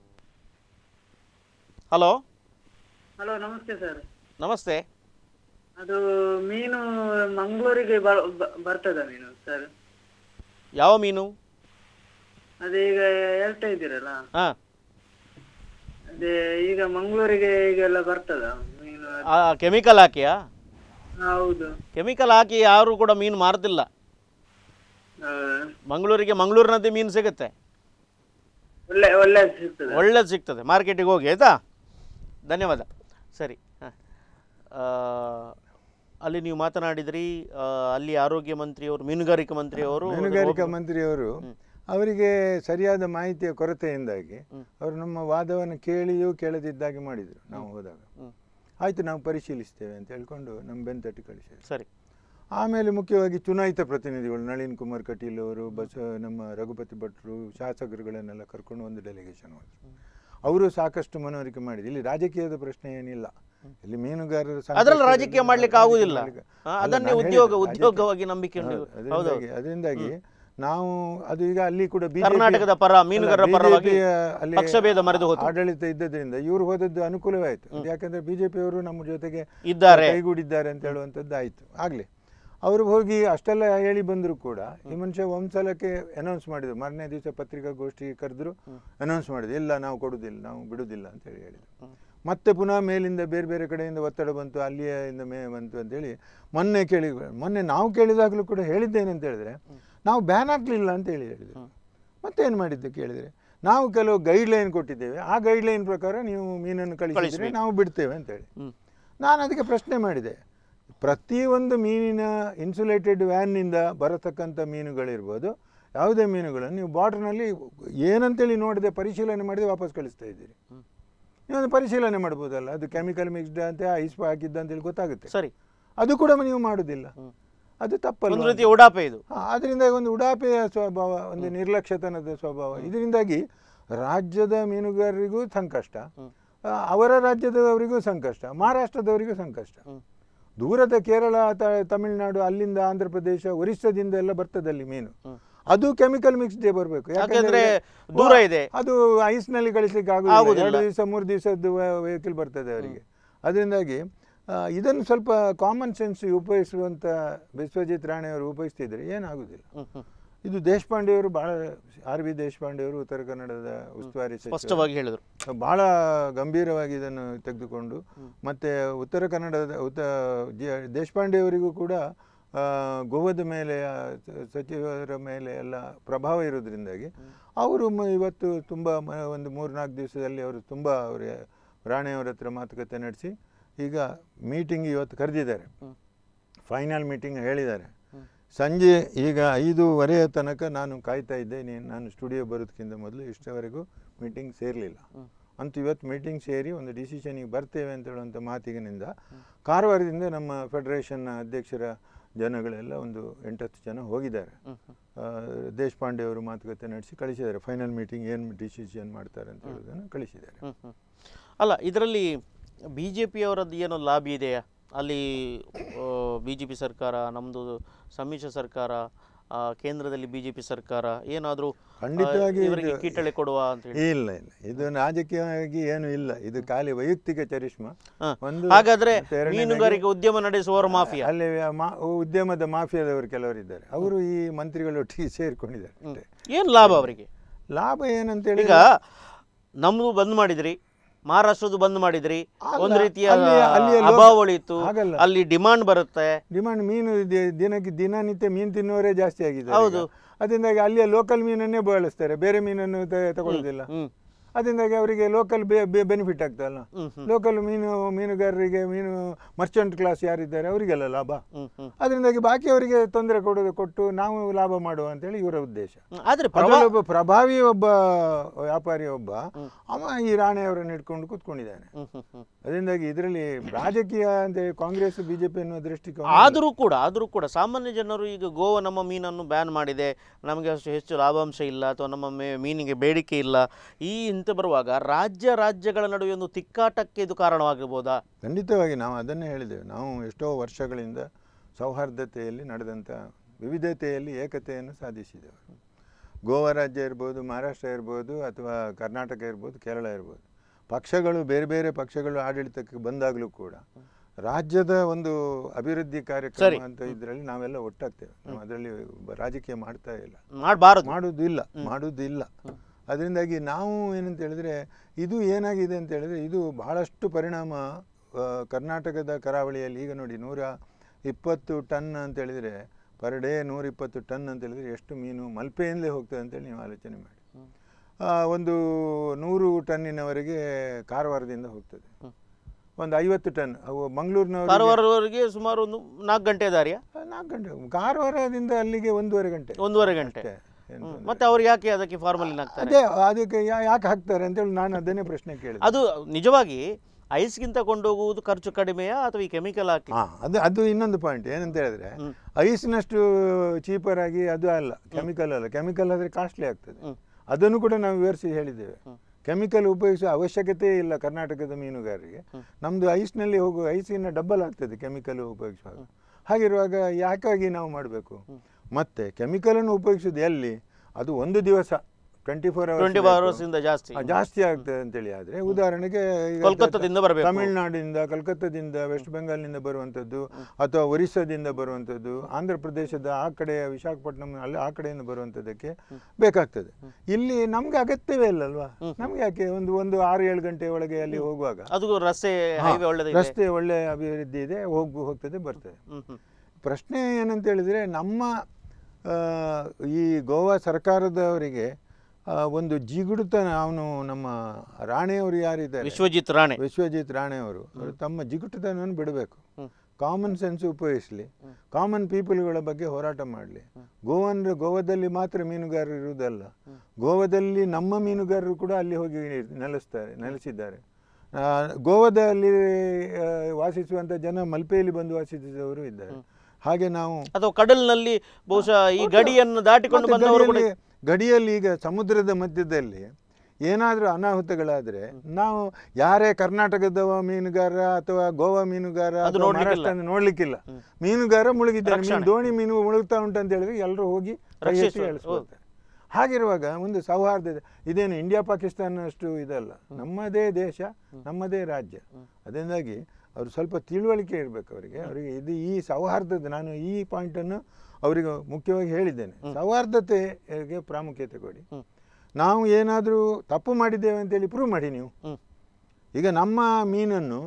ಹಲೋ ಹಲೋ ನಮಸ್ತೆ ಸರ್ ನಮಸ್ತೆ ಅದು ಮೀನು ಮಂಗಳೂರಿಗೆ ಬರ್ತದ ಮೀನು ಸರ್ ಯಾವ ಮೀನು ಅದೀಗ ಹೇಳ್ತಾ ಇದ್ದೀರಲ್ಲ ಹಾಂ ಅದೇ ಈಗ ಮಂಗಳೂರಿಗೆ ಈಗೆಲ್ಲ ಬರ್ತದ ಮೀನು ಕೆಮಿಕಲ್ ಹಾಕಿಯಾ ಹೌದು ಕೆಮಿಕಲ್ ಹಾಕಿ ಯಾರು ಕೂಡ ಮೀನು ಮಾರ್ತಿಲ್ಲ ಆ, ಮಂಗಳೂರಿಗೆ ಮಂಗಳೂರಿನದ್ದೇ ಮೀನು ಸಿಗುತ್ತೆ ಒಳ್ಳೆ ಒಳ್ಳೆ ಸಿಗ್ತದೆ ಒಳ್ಳೇದು ಸಿಗ್ತದೆ ಮಾರ್ಕೆಟಿಗೆ ಹೋಗಿ ಆಯಿತಾ ಧನ್ಯವಾದ ಸರಿ ಹಾಂ ಅಲ್ಲಿ ನೀವು ಮಾತನಾಡಿದ್ರಿ ಆ, ಅಲ್ಲಿ ಆರೋಗ್ಯ ಮಂತ್ರಿಯವರು ಮೀನುಗಾರಿಕೆ ಮಂತ್ರಿಯವರು ಮೀನುಗಾರಿಕಾ ಮಂತ್ರಿಯವರು ಅವರಿಗೆ ಸರಿಯಾದ ಮಾಹಿತಿಯ ಕೊರತೆಯಿಂದಾಗಿ ಅವರು ನಮ್ಮ ವಾದವನ್ನು ಕೇಳಿಯೂ ಕೇಳದಿದ್ದಾಗಿ ಮಾಡಿದರು ನಾವು ಹೋದಾಗ ಹ್ಮ್. ಆಯಿತು ನಾವು ಪರಿಶೀಲಿಸ್ತೇವೆ ಅಂತ ಹೇಳ್ಕೊಂಡು ನಮ್ಮ ಬೆಂತಟ್ಟಿ ಕಳಿಸಿದ್ರು ಸರಿ ಆಮೇಲೆ ಮುಖ್ಯವಾಗಿ ಚುನಾಯಿತ ಪ್ರತಿನಿಧಿಗಳು ನಳಿನ್ ಕುಮಾರ್ ಕಟೀಲ್ ಅವರು ಬಸ ನಮ್ಮ ರಘುಪತಿ ಭಟ್ರು ಶಾಸಕರುಗಳನ್ನೆಲ್ಲ ಕರ್ಕೊಂಡು ಒಂದು ಡೆಲಿಗೇಷನ್ ಹೋದರು ಅವರು ಸಾಕಷ್ಟು ಮನವರಿಕೆ ಮಾಡಿದ್ರು ಇಲ್ಲಿ ರಾಜಕೀಯದ ಪ್ರಶ್ನೆ ಏನಿಲ್ಲ ಇಲ್ಲಿ ಮೀನುಗಾರರ ಸಂಕಷ್ಟದಲ್ಲಿ ಅದರಲ್ಲಿ ರಾಜಕೀಯ ಮಾಡ್ಲಿಕ್ಕೆ ಆಗುದಿಲ್ಲ ಮಾಡ್ಲಿಕ್ಕೆ- ಹಾ, ಅಲ್ಲ, ಅದನ್ನೇ ನಾನು ಉದ್ಯೋಗ ಹೇಳಿದ್ದು, ಉದ್ಯೋಗವಾಗಿ ನಂಬಿಕೆ ಉಂಟು. ಹೌದು, ಹೌದು ಅದರಿಂದಾಗಿ ಅದರಿಂದಾಗಿ ನಾವು ಅದು ಈಗ ಅಲ್ಲಿ ಕೂಡ BJP ಕರ್ನಾಟಕದ ಪರ ಮೀನುಗಾರರ ಅಲ್ಲ, ಪರವಾಗಿ BJP ಯ ಅಲ್ಲಿ ಪಕ್ಷಭೇದ ಮರೆದು ಹೋತು ಆಡಳಿತ ಇದ್ದದ್ರಿಂದ ಇವರು ಹೋದದ್ದು ಅನುಕೂಲವಾಯಿತು ಅದು ಯಾಕಂದ್ರೆ ಬಿಜೆಪಿಯವರು ನಮ್ಮ ಜೊತೆಗೆ ಇದ್ದಾರೆ ಕೈಗೂಡಿದ್ದಾರೆ ಅಂತ ಹೇಳುವಂಥದ್ದು ಆಯಿತು ಆಗಲಿ ಅವರು ಹೋಗಿ ಅಷ್ಟೆಲ್ಲ ಹೇಳಿ ಬಂದರೂ ಕೂಡ ಈ ಮನುಷ್ಯ ಒಂದ್ಸಲಕ್ಕೆ ಅನೌನ್ಸ್ ಮಾಡಿದ್ರು ಮಾರನೇ ದಿವಸ ಪತ್ರಿಕಾಗೋಷ್ಠಿಗೆ ಕರೆದ್ರು ಅನೌನ್ಸ್ ಮಾಡಿದ್ರು ಇಲ್ಲ ನಾವು ಕೊಡುವುದಿಲ್ಲ ನಾವು ಬಿಡುವುದಿಲ್ಲ ಅಂತ ಹೇಳಿ ಹೇಳಿದ್ರು ಮತ್ತೆ ಪುನಃ ಮೇಲಿಂದ ಬೇರೆ ಬೇರೆ ಕಡೆಯಿಂದ ಒತ್ತಡ ಬಂತು ಅಲ್ಲಿಯೇ ಇಂದ ಮೇ ಬಂತು ಅಂತೇಳಿ ಮೊನ್ನೆ ಕೇಳಿ ಮೊನ್ನೆ ನಾವು ಕೇಳಿದಾಗಲೂ ಕೂಡ ಹೇಳಿದ್ದೇನೆ ಅಂತ ಹೇಳಿದ್ರೆ ನಾವು ಬ್ಯಾನ್ ಹಾಕಲಿಲ್ಲ ಅಂತ ಹೇಳಿ ಹೇಳಿದ್ರು ಮತ್ತೇನು ಮಾಡಿದ್ದು ಕೇಳಿದರೆ ನಾವು ಕೆಲವು ಗೈಡ್ಲೈನ್ ಕೊಟ್ಟಿದ್ದೇವೆ ಆ ಗೈಡ್ಲೈನ್ ಪ್ರಕಾರ ನೀವು ಮೀನನ್ನು ಕಳಿಸಿದ್ರೆ ನಾವು ಬಿಡ್ತೇವೆ ಅಂತೇಳಿ ಹ್ಮ್. ನಾನು ಅದಕ್ಕೆ ಪ್ರಶ್ನೆ ಮಾಡಿದೆ ಪ್ರತಿಯೊಂದು ಮೀನಿನ ಇನ್ಸುಲೇಟೆಡ್ ವ್ಯಾನ್ನಿಂದ ಬರತಕ್ಕಂಥ ಮೀನುಗಳಿರ್ಬೋದು ಯಾವುದೇ ಮೀನುಗಳನ್ನು ನೀವು ಬಾರ್ಡ್ರ್ನಲ್ಲಿ ಏನಂತೇಳಿ ನೋಡದೆ ಪರಿಶೀಲನೆ ಮಾಡಿದೆ ವಾಪಸ್ ಕಳಿಸ್ತಾ ಇದ್ದೀರಿ ನೀವೊಂದು ಪರಿಶೀಲನೆ ಮಾಡ್ಬೋದಲ್ಲ ಅದು ಕೆಮಿಕಲ್ ಮಿಕ್ಸ್ಡ್ ಅಂತ ಐಸ್ ಹಾಕಿದ್ದ ಅಂತೇಳಿ ಗೊತ್ತಾಗುತ್ತೆ ಸರಿ ಅದು ಕೂಡ ನೀವು ಮಾಡೋದಿಲ್ಲ ಅದು ತಪ್ಪಲ್ಲ ಒಂದು ರೀತಿಯ ಉಡಾಪೆ ಇದು ಅದರಿಂದ ಒಂದು ಉಡಾಪೆಯ ಸ್ವಭಾವ ಒಂದು ನಿರ್ಲಕ್ಷ್ಯತನದ ಸ್ವಭಾವ ಇದರಿಂದಾಗಿ ರಾಜ್ಯದ ಮೀನುಗಾರರಿಗೂ ಸಂಕಷ್ಟ ಆ, ಅವರ ರಾಜ್ಯದವರಿಗೂ ಸಂಕಷ್ಟ ಮಹಾರಾಷ್ಟ್ರದವರಿಗೂ ಸಂಕಷ್ಟ ಹ್ಮ್. ದೂರದ ಕೇರಳ ತ- ತಮಿಳುನಾಡು ಅಲ್ಲಿಂದ ಆಂಧ್ರ ಪ್ರದೇಶ ಒರಿಸ್ಸಾದಿಂದ ಎಲ್ಲ ಬರ್ತದೆ ಅಲ್ಲಿ ಮೀನು ಅದು ಕೆಮಿಕಲ್ ಮಿಕ್ಸ್ಡೇ ಬರಬೇಕು ಯಾಕೆಂದ್ರೆ ದೂರ ಇದೆ. ಅದು ಐಸ್ನಲ್ಲಿ ಕಳಿಸ್ಲಿಕ್ಕೆ ಆಗುದಿಲ್ಲ ಆಗುದಿಲ್ಲ. ಎರಡು ದಿವಸ ಮೂರು ದಿವಸದ್ದು ವೆಹಿಕಲ್ ಬರ್ತದೆ ಅವರಿಗೆ ಅದರಿಂದಾಗಿ ಆ, ಇದನ್ನು ಸ್ವಲ್ಪ ಕಾಮನ್ ಸೆನ್ಸ್ ಉಪಯೋಗಿಸುವಂಥ ವಿಶ್ವಜಿತ್ ರಾಣೆಯವರು ಉಪಯೋಗಿಸ್ತಿದ್ರೆ ಏನಾಗುದಿಲ್ಲ ಹ್ಮ್, ಹ್ಮ್. ಇದು ದೇಶಪಾಂಡೆಯವರು ಬಹಳ ಆರ್ ವಿ ದೇಶಪಾಂಡೆಯವರು ಉತ್ತರ ಕನ್ನಡದ ಉಸ್ತುವಾರಿ ಸಚಿವರು ಸ್ಪಷ್ಟವಾಗಿ ಹೇಳಿದರು ಬಹಳ ಗಂಭೀರವಾಗಿ ಇದನ್ನು ತೆಗೆದುಕೊಂಡು ಮತ್ತು ಉತ್ತರ ಕನ್ನಡದ ಉತ್ತ ಜ- ದೇಶಪಾಂಡೆಯವರಿಗೂ ಕೂಡ ಆ, ಗೋವದ ಮೇಲೆ ಆ, ಸ- ಸಚಿವರ ಮೇಲೆ ಎಲ್ಲ ಪ್ರಭಾವ ಇರೋದ್ರಿಂದಾಗಿ ಅವರು ಮ- ಇವತ್ತು ತುಂಬ ಮ- ಒಂದು ಮೂರು ನಾಲ್ಕು ದಿವಸದಲ್ಲಿ ಅವರು ತುಂಬ ಅವರ ರಾಣೆಯವರ ಹತ್ರ ಮಾತುಕತೆ ನಡೆಸಿ ಈಗ ಮೀಟಿಂಗ್ ಇವತ್ತು ಕರೆದಿದ್ದಾರೆ ಫೈನಲ್ ಮೀಟಿಂಗ್ ಹೇಳಿದ್ದಾರೆ ಸಂಜೆ ಈಗ ಐದೂವರೆಯ ತನಕ ನಾನು ಕಾಯ್ತಾ ಇದ್ದೆ ನೀನು ನಾನು ಸ್ಟುಡಿಯೋ ಬರೋದಕ್ಕಿಂತ ಮೊದಲು ಇಷ್ಟವರೆಗೂ ಮೀಟಿಂಗ್ ಸೇರಲಿಲ್ಲ ಅಂತೂ ಇವತ್ತು ಮೀಟಿಂಗ್ ಸೇರಿ ಒಂದು ಡಿಸಿಷನಿಗೆ ಬರ್ತೇವೆ ಅಂತ ಹೇಳುವಂಥ ಮಾತಿಗಿನಿಂದ ಕಾರವಾರದಿಂದ ನಮ್ಮ ಫೆಡರೇಷನ್ನ ಅಧ್ಯಕ್ಷರ ಜನಗಳೆಲ್ಲ ಒಂದು ಎಂಟತ್ತು ಜನ ಹೋಗಿದ್ದಾರೆ ಆ, ದೇಶಪಾಂಡೆ ಅವರು ಮಾತುಕತೆ ನಡೆಸಿ ಕಳಿಸಿದ್ದಾರೆ ಫೈನಲ್ ಮೀಟಿಂಗ್ ಏನು ಡಿಸಿಷನ್ ಮಾಡ್ತಾರೆ ಅಂತ ಹೇಳೋದನ್ನು ಕಳಿಸಿದ್ದಾರೆ ಹ್ಮ್, ಹ್ಮ್. ಅಲ್ಲ ಇದರಲ್ಲಿ ಬಿ ಜೆ ಪಿಯವರದ್ದು ಏನೋ ಲಾಭಿ ಇದೆಯಾ ಅಲ್ಲಿ ಬಿ ಜೆ ಪಿ ಸರ್ಕಾರ ನಮ್ಮದು ಸಮ್ಮಿಶ್ರ ಸರ್ಕಾರ ಆ, ಕೇಂದ್ರದಲ್ಲಿ ಬಿ ಜೆ ಪಿ ಸರ್ಕಾರ ಏನಾದರೂ ಖಂಡಿತವಾಗಿ ಇವರಿಗೆ ಇದು- ಕೀಟಳೆ ಕೊಡುವ ಅಂತ ಹೇಳಿ ಇಲ್ಲ ಇಲ್ಲ ಇದು ರಾಜಕೀಯವಾಗಿ ಏನು ಇಲ್ಲ ಇದು ಖಾಲಿ ವೈಯಕ್ತಿಕ ಚರಿಷ್ಮ ಹ. ಒಂದು ಹಾಗಾದ್ರೆ ಮತ್ತೆ ಎರಡನೇದಾಗಿ ಮೀನುಗಾರಿಕೆ ಉದ್ಯಮ ನಡೆಸುವವರು ಮಾಫಿಯಾ ಅಲ್ಲಿ ಮಾ- ಉದ್ಯಮದ ಮಾಫಿಯಾದವರು ಕೆಲವರಿದ್ದಾರೆ ಅವರು ಈ ಮಂತ್ರಿಗಳೊಟ್ಟಿಗೆ ಸೇರಿಕೊಂಡಿದ್ದಾರೆ ಅಷ್ಟೇ ಏನು ಲಾಭ ಅವರಿಗೆ ಲಾಭ ಏನಂತೇಳಿ ಈಗ ನಮ್ದು ಬಂದ್ ಮಾಡಿದ್ರಿ ಮಹಾರಾಷ್ಟ್ರದ್ದು ಬಂದ್ ಮಾಡಿದ್ರಿ ಅಲ್ಲ, ಒಂದು ರೀತಿಯ ಅಲ್ಲಿ- ಅಲ್ಲಿಯ ಲೋಕ- ಅಭಾವ ಉಳಿಯಿತು ಹಾಗಲ್ಲ. ಅಲ್ಲಿ ಡಿಮಾಂಡ್ ಬರುತ್ತೆ ಡಿಮಾಂಡ್ ಮೀನು ದಿ- ದಿನಕ್ಕೆ ದಿನನಿತ್ಯ ಮೀನು ತಿನ್ನುವರೇ ಜಾಸ್ತಿ ಆಗಿದೆ ಹೌದು. ಅದರಿಂದಾಗಿ ಅಲ್ಲಿಯ ಲೋಕಲ್ ಮೀನನ್ನೇ ಬಳಸ್ತಾರೆ ಬೇರೆ ಮೀನನ್ನು ತ- ತಗೊಳ್ಳೋದಿಲ್ಲ ಹ್ಮ್ ಅದರಿಂದಾಗಿ ಅವರಿಗೆ ಲೋಕಲ್ ಬೆನಿಫಿಟ್ ಆಗ್ತದಲ್ಲ ಹ್ಮ್ ಹ್ಮ್ ಲೋಕಲ್ ಮೀನು ಮೀನುಗಾರರಿಗೆ ಮೀನು ಮರ್ಚೆಂಟ್ ಕ್ಲಾಸ್ ಯಾರಿದ್ದಾರೆ ಅವರಿಗೆಲ್ಲ ಲಾಭ ಹ್ಮ್ ಹ್ಮ್ ಅದರಿಂದಾಗಿ ಬಾಕಿಯವರಿಗೆ ತೊಂದರೆ ಕೊಡೋದು ಕೊಟ್ಟು ನಾವು ಲಾಭ ಮಾಡುವ ಅಂತೇಳಿ ಇವರ ಉದ್ದೇಶ ಹ್ಮ್. ಆದ್ರೆ ಪ್ರಭಾ ಅದರಲ್ಲಿ ಒಬ್ಬ ಪ್ರಭಾವಿ ಒಬ್ಬ ವ್ಯಾಪಾರಿ ಒಬ್ಬ ಹ್ಮ್. ಅವ ಈ ರಾಣೆಯವರನ್ನು ಇಟ್ಕೊಂಡು ಕೂತ್ಕೊಂಡಿದ್ದಾನೆ ಹ್ಮ್ ಹ್ಮ್ ಹ್ಮ್ ಅದರಿಂದಾಗಿ ಇದರಲ್ಲಿ ರಾಜಕೀಯ ಅಂತ ಕಾಂಗ್ರೆಸ್ ಬಿಜೆಪಿ ಅನ್ನೋ ದೃಷ್ಟಿಕೋನ ಆದರೂ ಕೂಡ ಆದರೂ ಕೂಡ ಸಾಮಾನ್ಯ ಜನರು ಈಗ ಗೋವಾ ನಮ್ಮ ಮೀನನ್ನು ಬ್ಯಾನ್ ಮಾಡಿದೆ ನಮಗೆ ಅಷ್ಟು ಹೆಚ್ಚು ಲಾಭಾಂಶ ಇಲ್ಲ ಅಥವಾ ನಮ್ಮ ಮೇ- ಮೀನಿಗೆ ಬೇಡಿಕೆ ಇಲ್ಲ ಈ ಇಂತ ಬರುವಾಗ ರಾಜ್ಯ ರಾಜ್ಯಗಳ ನಡುವೆ ಒಂದು ತಿಕ್ಕಾಟಕ್ಕೆ ಇದು ಕಾರಣವಾಗಿರ್ಬೋದಾ ಖಂಡಿತವಾಗಿ ನಾವು ಅದನ್ನೇ ಹೇಳಿದ್ದೇವೆ ನಾವು ಎಷ್ಟೋ ವರ್ಷಗಳಿಂದ ಸೌಹಾರ್ದತೆಯಲ್ಲಿ ನಡೆದಂಥ ವಿವಿಧತೆಯಲ್ಲಿ ಏಕತೆಯನ್ನು ಸಾಧಿಸಿದೆವು ಗೋವಾ ರಾಜ್ಯ ಇರ್ಬೋದು ಮಹಾರಾಷ್ಟ್ರ ಇರ್ಬೋದು ಅಥವಾ ಕರ್ನಾಟಕ ಇರ್ಬೋದು ಕೇರಳ ಇರ್ಬೋದು ಪಕ್ಷಗಳು ಬೇರೆ ಬೇರೆ ಪಕ್ಷಗಳು ಆಡಳಿತಕ್ಕೆ ಬಂದಾಗಲೂ ಕೂಡ ರಾಜ್ಯದ ಒಂದು ಅಭಿವೃದ್ಧಿ ಕಾರ್ಯಕ್ರಮ ಸರಿ. ಅಂತ ಇದರಲ್ಲಿ ನಾವೆಲ್ಲ ಒಟ್ಟಾಗ್ತೇವೆ ನಾವು ಅದರಲ್ಲಿ ರಾಜಕೀಯ ಮಾಡ್ತಾ ಇಲ್ಲ ಮಾಡಬಾರದು ಮಾಡುವುದಿಲ್ಲ ಮಾಡುವುದಿಲ್ಲ ಅದರಿಂದಾಗಿ ನಾವು ಏನಂತ ಹೇಳಿದ್ರೆ ಇದು ಏನಾಗಿದೆ ಅಂತ ಹೇಳಿದ್ರೆ ಇದು ಬಹಳಷ್ಟು ಪರಿಣಾಮ ಆ, ಕರ್ನಾಟಕದ ಕರಾವಳಿಯಲ್ಲಿ ಈಗ ನೋಡಿ ನೂರ ಇಪ್ಪತ್ತು ಟನ್ ಅಂತ ಹೇಳಿದ್ರೆ ಪರ್ ಡೇ ನೂರ ಇಪ್ಪತ್ತು ಟನ್ ಅಂತ ಹೇಳಿದ್ರೆ ಎಷ್ಟು ಮೀನು ಮಲ್ಪೆಯಿಂದಲೇ ಹೋಗ್ತದೆ ಅಂತೇಳಿ ನೀವು ಆಲೋಚನೆ ಮಾಡಿ ಆ, ಒಂದು ನೂರು ಟನ್ನಿನವರೆಗೆ ಕಾರವಾರದಿಂದ ಹೋಗ್ತದೆ ಒಂದು ಐವತ್ತು ಟನ್ ಅವು ಮಂಗಳೂರಿನವರೆಗೆ ಕಾರವಾರವರೆಗೆ ಸುಮಾರು ಒಂದು ನಾಲ್ಕು ಗಂಟೆ ದಾರಿಯ ನಾಲ್ಕು ಗಂಟೆ ಕಾರವಾರದಿಂದ ಅಲ್ಲಿಗೆ ಒಂದೂವರೆ ಗಂಟೆ ಒಂದೂವರೆ ಗಂಟೆ ಅಷ್ಟೇ. ಏನು ಹ್ಮ್. ತೊಂದ್ರೆ ಮತ್ತೆ ಅವ್ರು ಯಾಕೆ ಅದಕ್ಕೆ ಫಾರ್ಮಲಿನ್ ಹಾಕ್ತಾರೆ ಅದೇ ಅದಕ್ಕೆ ಯಾ- ಯಾಕೆ ಹಾಕ್ತಾರೆ ಅಂತೇಳಿ ನಾನು ಅದನ್ನೇ ಪ್ರಶ್ನೆ ಕೇಳಿದೆ ಅದು ನಿಜವಾಗಿ ಐಸ್ಗಿಂತ ಕೊಂಡೋಗುವುದು ಖರ್ಚು ಕಡಿಮೆಯಾ ಅಥವಾ ಈ ಕೆಮಿಕಲ್ ಹಾಕಿ ಹಾ ಅದು ಅದು ಇನ್ನೊಂದು ಪಾಯಿಂಟ್ ಏನಂತ ಹೇಳಿದ್ರೆ ಹ್ಮ್. ಐಸ್ನಷ್ಟು ಚೀಪರ್ ಆಗಿ ಅದು ಅಲ್ಲ ಕೆಮಿಕಲ್ ಅಲ್ಲ ಕೆಮಿಕಲ್ ಆದರೆ ಕಾಸ್ಟ್ಲಿ ಆಗ್ತದೆ ಹ್ಮ್. ಅದನ್ನು ಕೂಡ ನಾವು ವಿವರಿಸಿ ಹೇಳಿದ್ದೇವೆ ಹ್ಮ್. ಕೆಮಿಕಲ್ ಉಪಯೋಗಿಸುವ ಅವಶ್ಯಕತೆ ಇಲ್ಲ ಕರ್ನಾಟಕದ ಮೀನುಗಾರರಿಗೆ ನಮ್ಮದು ಐಸ್ನಲ್ಲಿ ಹೋಗುವ ಐಸಿನ ಡಬ್ಬಲ್ ಆಗ್ತದೆ ಕೆಮಿಕಲ್ ಉಪಯೋಗಿಸುವಾಗ ಹಾಗಿರುವಾಗ ಯಾಕಾಗಿ ನಾವು ಮಾಡಬೇಕು ಮತ್ತೆ ಕೆಮಿಕಲನ್ನು ಉಪಯೋಗಿಸೋದು ಎಲ್ಲಿ ಅದು ಒಂದು ದಿವಸ twenty four twenty four hours ಇಂದ ಜಾಸ್ತಿ ಆ, ಜಾಸ್ತಿ ಆಗ್ತದೆ ಅಂತೇಳಿ ಆದ್ರೆ ಉದಾಹರಣೆಗೆ ಈಗ ಕೋಲ್ಕತ್ತಾದಿಂದ ಬರಬೇಕು ತಮಿಳುನಾಡಿನಿಂದ ಕಲ್ಕತ್ತಾದಿಂದ ವೆಸ್ಟ್ ಬೆಂಗಾಲ್ನಿಂದ ಬರುವಂಥದ್ದು ಅಥವಾ ಒರಿಸ್ಸಾದಿಂದ ಬರುವಂಥದ್ದು ಆಂಧ್ರ ಪ್ರದೇಶದ ಆ ಕಡೆ ವಿಶಾಖಪಟ್ಟಣಂ ಅಲ್ಲಿ ಆ ಕಡೆಯಿಂದ ಬರುವಂಥದ್ದಕ್ಕೆ ಬೇಕಾಗ್ತದೆ ಇಲ್ಲಿ ನಮ್ಗೆ ಅಗತ್ಯವೇ ಇಲ್ಲಲ್ವಾ ನಮ್ಗೆ ಯಾಕೆ ಒಂದು ಒಂದು ಆರು ಏಳು ಗಂಟೆ ಒಳಗೆ ಅಲ್ಲಿ ಹೋಗುವಾಗ ಅದು ರಸ್ತೆ ಹೈವೇ ಒಳ್ಳೆದಿದೆ ರಸ್ತೆ ಒಳ್ಳೆ ಅಭಿವೃದ್ಧಿ ಇದೆ ಹೋಗ್ ಹೋಗ್ತದೆ ಬರ್ತದೆ ಹ್ಮ್ ಹ್ಮ್ ಪ್ರಶ್ನೆ ಏನಂತ ಹೇಳಿದರೆ ನಮ್ಮ ಆ, ಈ ಗೋವಾ ಸರ್ಕಾರದವರಿಗೆ ಆ, ಒಂದು ಜಿಗುಡುತನ ಅವನು ನಮ್ಮ ರಾಣೆಯವರು ಯಾರಿದ್ದಾರೆ ವಿಶ್ವಜಿತ್ ರಾಣೆ ವಿಶ್ವಜಿತ್ ರಾಣೆಯವರು ಅವರು ತಮ್ಮ ಜಿಗುಟುತನವನ್ನು ಬಿಡಬೇಕು ಹ್ಮ್. ಕಾಮನ್ ಸೆನ್ಸ್ ಉಪಯೋಗಿಸಲಿ ಕಾಮನ್ ಪೀಪಲ್ಗಳ ಬಗ್ಗೆ ಹೋರಾಟ ಮಾಡಲಿ ಗೋವನ್ ಗೋವಾದಲ್ಲಿ ಮಾತ್ರ ಮೀನುಗಾರರು ಇರುವುದಲ್ಲ ಗೋವಾದಲ್ಲಿ ನಮ್ಮ ಮೀನುಗಾರರು ಕೂಡ ಅಲ್ಲಿ ಹೋಗಿ ನೆಲೆಸ್ತಾರೆ ನೆಲೆಸಿದ್ದಾರೆ ಆ, ಗೋವಾದಲ್ಲಿ ಆ, ವಾಸಿಸುವಂಥ ಜನ ಮಲ್ಪೆಯಲ್ಲಿ ಬಂದು ವಾಸಿಸಿದವರು ಇದ್ದಾರೆ ಹಾಗೆ ನಾವು ಅಥವಾ ಕಡಲ್ನಲ್ಲಿ ಬಹುಶಃ ಈ ಗಡಿಯನ್ನು ದಾಟಿಕೊಂಡು ಮತ್ತೆ ಬಂದವರು ಕೂಡ ಗಡಿಯಲ್ಲಿ- ಗಡಿಯಲ್ಲಿ ಈಗ ಸಮುದ್ರದ ಮಧ್ಯದಲ್ಲಿ ಏನಾದರೂ ಅನಾಹುತಗಳಾದರೆ ನಾವು ಯಾರೇ ಕರ್ನಾಟಕದವ ಮೀನುಗಾರ ಅಥವಾ ಗೋವಾ ಮೀನುಗಾರ ಅದು ಅಥವಾ ನೋಡ್ಲಿಕ್ಕಿಲ್ಲ. ಮಹಾರಾಷ್ಟ್ರನ ನೋಡ್ಲಿಕ್ಕಿಲ್ಲ ಹ್ಮ್. ಮೀನುಗಾರ ಮುಳುಗಿದ್ದಾನೆ ಮೀನು ರಕ್ಷಣೆ. ದೋಣಿ ಮೀನು ಮುಳುಗ್ತಾ ಉಂಟು ಅಂತ ಹೇಳಿದ್ರೆ ಎಲ್ಲರೂ ಹೋಗಿ ಕೈ ಎತ್ತಿ ರಕ್ಷಿಸುವುದು. ಎಳ್ಸ್ಕೊಳ್ತಾರೆ. ಹಾಗಿರುವಾಗ ಒಂದು ಸೌಹಾರ್ದ ಇದೆ. ಇದೇನು ಇಂಡಿಯಾ ಪಾಕಿಸ್ತಾನ ಅಷ್ಟು ಇದಲ್ಲ ನಮ್ಮದೇ ದೇಶ ನಮ್ಮದೇ ರಾಜ್ಯ ಅದರಿಂದಾಗಿ ಅವರು ಸ್ವಲ್ಪ ತಿಳುವಳಿಕೆ ಇರಬೇಕು ಅವರಿಗೆ ಅವರಿಗೆ ಇದು ಈ ಸೌಹಾರ್ದದ ನಾನು ಈ ಪಾಯಿಂಟನ್ನು ಅವರಿಗೆ ಮುಖ್ಯವಾಗಿ ಹೇಳಿದ್ದೇನೆ ಸೌಹಾರ್ದತೆಗೆ ಪ್ರಾಮುಖ್ಯತೆ ಕೊಡಿ ಹ್ಮ್. ನಾವು ಏನಾದರೂ ತಪ್ಪು ಮಾಡಿದ್ದೇವೆ ಅಂತೇಳಿ ಪ್ರೂವ್ ಮಾಡಿ ನೀವು ಹ್ಮ್. ಈಗ ನಮ್ಮ ಮೀನನ್ನು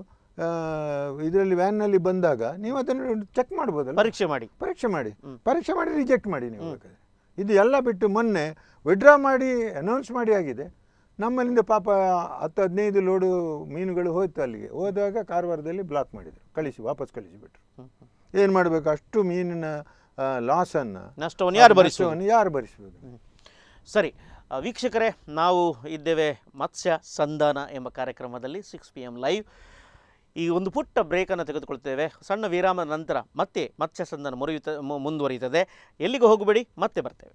ಇದರಲ್ಲಿ ವ್ಯಾನ್ನಲ್ಲಿ ಬಂದಾಗ ನೀವು ಅದನ್ನು ಚೆಕ್ ಮಾಡ್ಬೋದಲ್ಲ ಪರೀಕ್ಷೆ ಮಾಡಿ ಪರೀಕ್ಷೆ ಮಾಡಿ ಹ್ಮ್. ಪರೀಕ್ಷೆ ಮಾಡಿ ರಿಜೆಕ್ಟ್ ಮಾಡಿ ನೀವು ಬೇಕಾದ್ರೆ ಇದು ಎಲ್ಲ ಬಿಟ್ಟು ಮೊನ್ನೆ ವಿಡ್ರಾ ಮಾಡಿ ಅನೌನ್ಸ್ ಮಾಡಿ ಆಗಿದೆ ನಮ್ಮಲ್ಲಿಂದ ಪಾಪ ಹತ್ತು ಹದಿನೈದು ಲೋಡು ಮೀನುಗಳು ಹೋಯ್ತು ಅಲ್ಲಿಗೆ ಹೋದಾಗ ಕಾರವಾರದಲ್ಲಿ ಬ್ಲಾಕ್ ಮಾಡಿದರು ಕಳಿಸಿ ವಾಪಸ್ ಕಳಿಸಿಬಿಟ್ರು ಏನು ಮಾಡಬೇಕು ಅಷ್ಟು ಮೀನಿನ ಲಾಸನ್ನು ನಷ್ಟವನ್ನು ಯಾರು ಭರಿಸುವುದು ಯಾರು ಭರಿಸ್ಬೋದು ಸರಿ ಆ, ವೀಕ್ಷಕರೇ ನಾವು ಇದ್ದೇವೆ ಮತ್ಸ್ಯ ಸಂಧಾನ ಎಂಬ ಕಾರ್ಯಕ್ರಮದಲ್ಲಿ ಸಿಕ್ಸ್ ಪಿ ಎಮ್ ಲೈವ್ ಈ ಒಂದು ಪುಟ್ಟ ಬ್ರೇಕನ್ನು ತೆಗೆದುಕೊಳ್ತೇವೆ ಸಣ್ಣ ವಿರಾಮದ ನಂತರ ಮತ್ತೆ ಮತ್ಸ್ಯ ಸಂಧಾನ ಮುರಿಯುತ್ತ ಮು- ಮುಂದುವರಿಯುತ್ತದೆ ಎಲ್ಲಿಗೂ ಹೋಗಬೇಡಿ ಮತ್ತೆ ಬರ್ತೇವೆ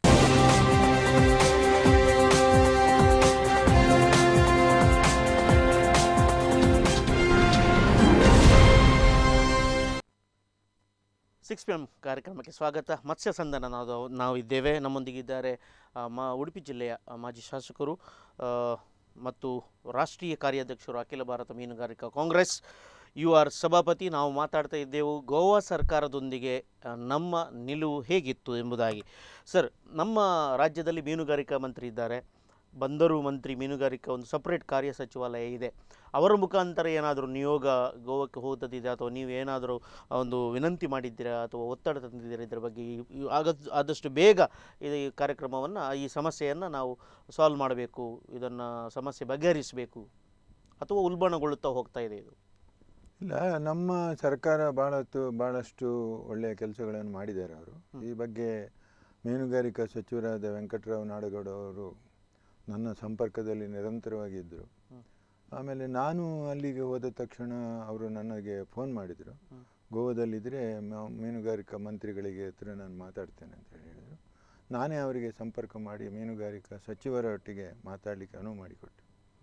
ಸಿಕ್ಸ್ ಪಿ ಎಮ್ ಕಾರ್ಯಕ್ರಮಕ್ಕೆ ಸ್ವಾಗತ ಮತ್ಸ್ಯ ಸಂಧಾನ ನಾವು ನಾವು ಇದ್ದೇವೆ ನಮ್ಮೊಂದಿಗಿದ್ದಾರೆ ಆ, ಮಾ ಉಡುಪಿ ಜಿಲ್ಲೆಯ ಆ, ಮಾಜಿ ಶಾಸಕರು ಆ, ಮತ್ತು ರಾಷ್ಟ್ರೀಯ ಕಾರ್ಯಾಧ್ಯಕ್ಷರು ಅಖಿಲ ಭಾರತ ಮೀನುಗಾರಿಕಾ ಕಾಂಗ್ರೆಸ್ ಯು ಆರ್ ಸಭಾಪತಿ ನಾವು ಮಾತಾಡ್ತಾ ಇದ್ದೆವು ಗೋವಾ ಸರ್ಕಾರದೊಂದಿಗೆ ಆ, ನಮ್ಮ ನಿಲುವು ಹೇಗಿತ್ತು ಎಂಬುದಾಗಿ ಸರ್ ನಮ್ಮ ರಾಜ್ಯದಲ್ಲಿ ಮೀನುಗಾರಿಕಾ ಮಂತ್ರಿ ಇದ್ದಾರೆ ಬಂದರು ಮಂತ್ರಿ ಮೀನುಗಾರಿಕೆ ಒಂದು ಸಪ್ರೇಟ್ ಕಾರ್ಯ ಸಚಿವಾಲಯ ಇದೆ ಅವರ ಮುಖಾಂತರ ಏನಾದರೂ ನಿಯೋಗ ಗೋವಾಕ್ಕೆ ಹೋದದಿದೆ ಅಥವಾ ನೀವು ಏನಾದರೂ ಒಂದು ವಿನಂತಿ ಮಾಡಿದ್ದೀರಾ ಅಥವಾ ಒತ್ತಡ ತಂದಿದ್ದೀರಾ ಇದರ ಬಗ್ಗೆ ಈ- ಈ ಆಗದ್ ಆದಷ್ಟು ಬೇಗ ಇದು ಈ ಕಾರ್ಯಕ್ರಮವನ್ನು ಈ ಸಮಸ್ಯೆಯನ್ನು ನಾವು ಸಾಲ್ವ್ ಮಾಡಬೇಕು ಇದನ್ನು ಸಮಸ್ಯೆ ಬಗೆಹರಿಸಬೇಕು ಅಥವಾ ಉಲ್ಬಣಗೊಳ್ಳುತ್ತಾ ಹೋಗ್ತಾ ಇದೆ ಇದು ಇಲ್ಲ ನಮ್ಮ ಸರ್ಕಾರ ಭಾಳತ್ತು ಭಾಳಷ್ಟು ಒಳ್ಳೆಯ ಕೆಲಸಗಳನ್ನು ಮಾಡಿದ್ದಾರೆ ಅವರು ಈ ಬಗ್ಗೆ ಮೀನುಗಾರಿಕಾ ಸಚಿವರಾದ ವೆಂಕಟರಾವ್ ನಾಡಗೌಡ ಅವರು ನನ್ನ ಸಂಪರ್ಕದಲ್ಲಿ ನಿರಂತರವಾಗಿದ್ದರು ಆಮೇಲೆ ನಾನು ಅಲ್ಲಿಗೆ ಹೋದ ತಕ್ಷಣ ಅವರು ನನಗೆ ಫೋನ್ ಮಾಡಿದರು ಗೋವಾದಲ್ಲಿದ್ದರೆ ಮ- ಮೀನುಗಾರಿಕಾ ಮಂತ್ರಿಗಳಿಗೆ ಹತ್ರ ನಾನು ಮಾತಾಡ್ತೇನೆ ಅಂತ ಹೇಳಿ ಹೇಳಿದರು ನಾನೇ ಅವರಿಗೆ ಸಂಪರ್ಕ ಮಾಡಿ ಮೀನುಗಾರಿಕಾ ಸಚಿವರ ಒಟ್ಟಿಗೆ ಮಾತಾಡಲಿಕ್ಕೆ ಅನುವು ಮಾಡಿಕೊಟ್ಟೆ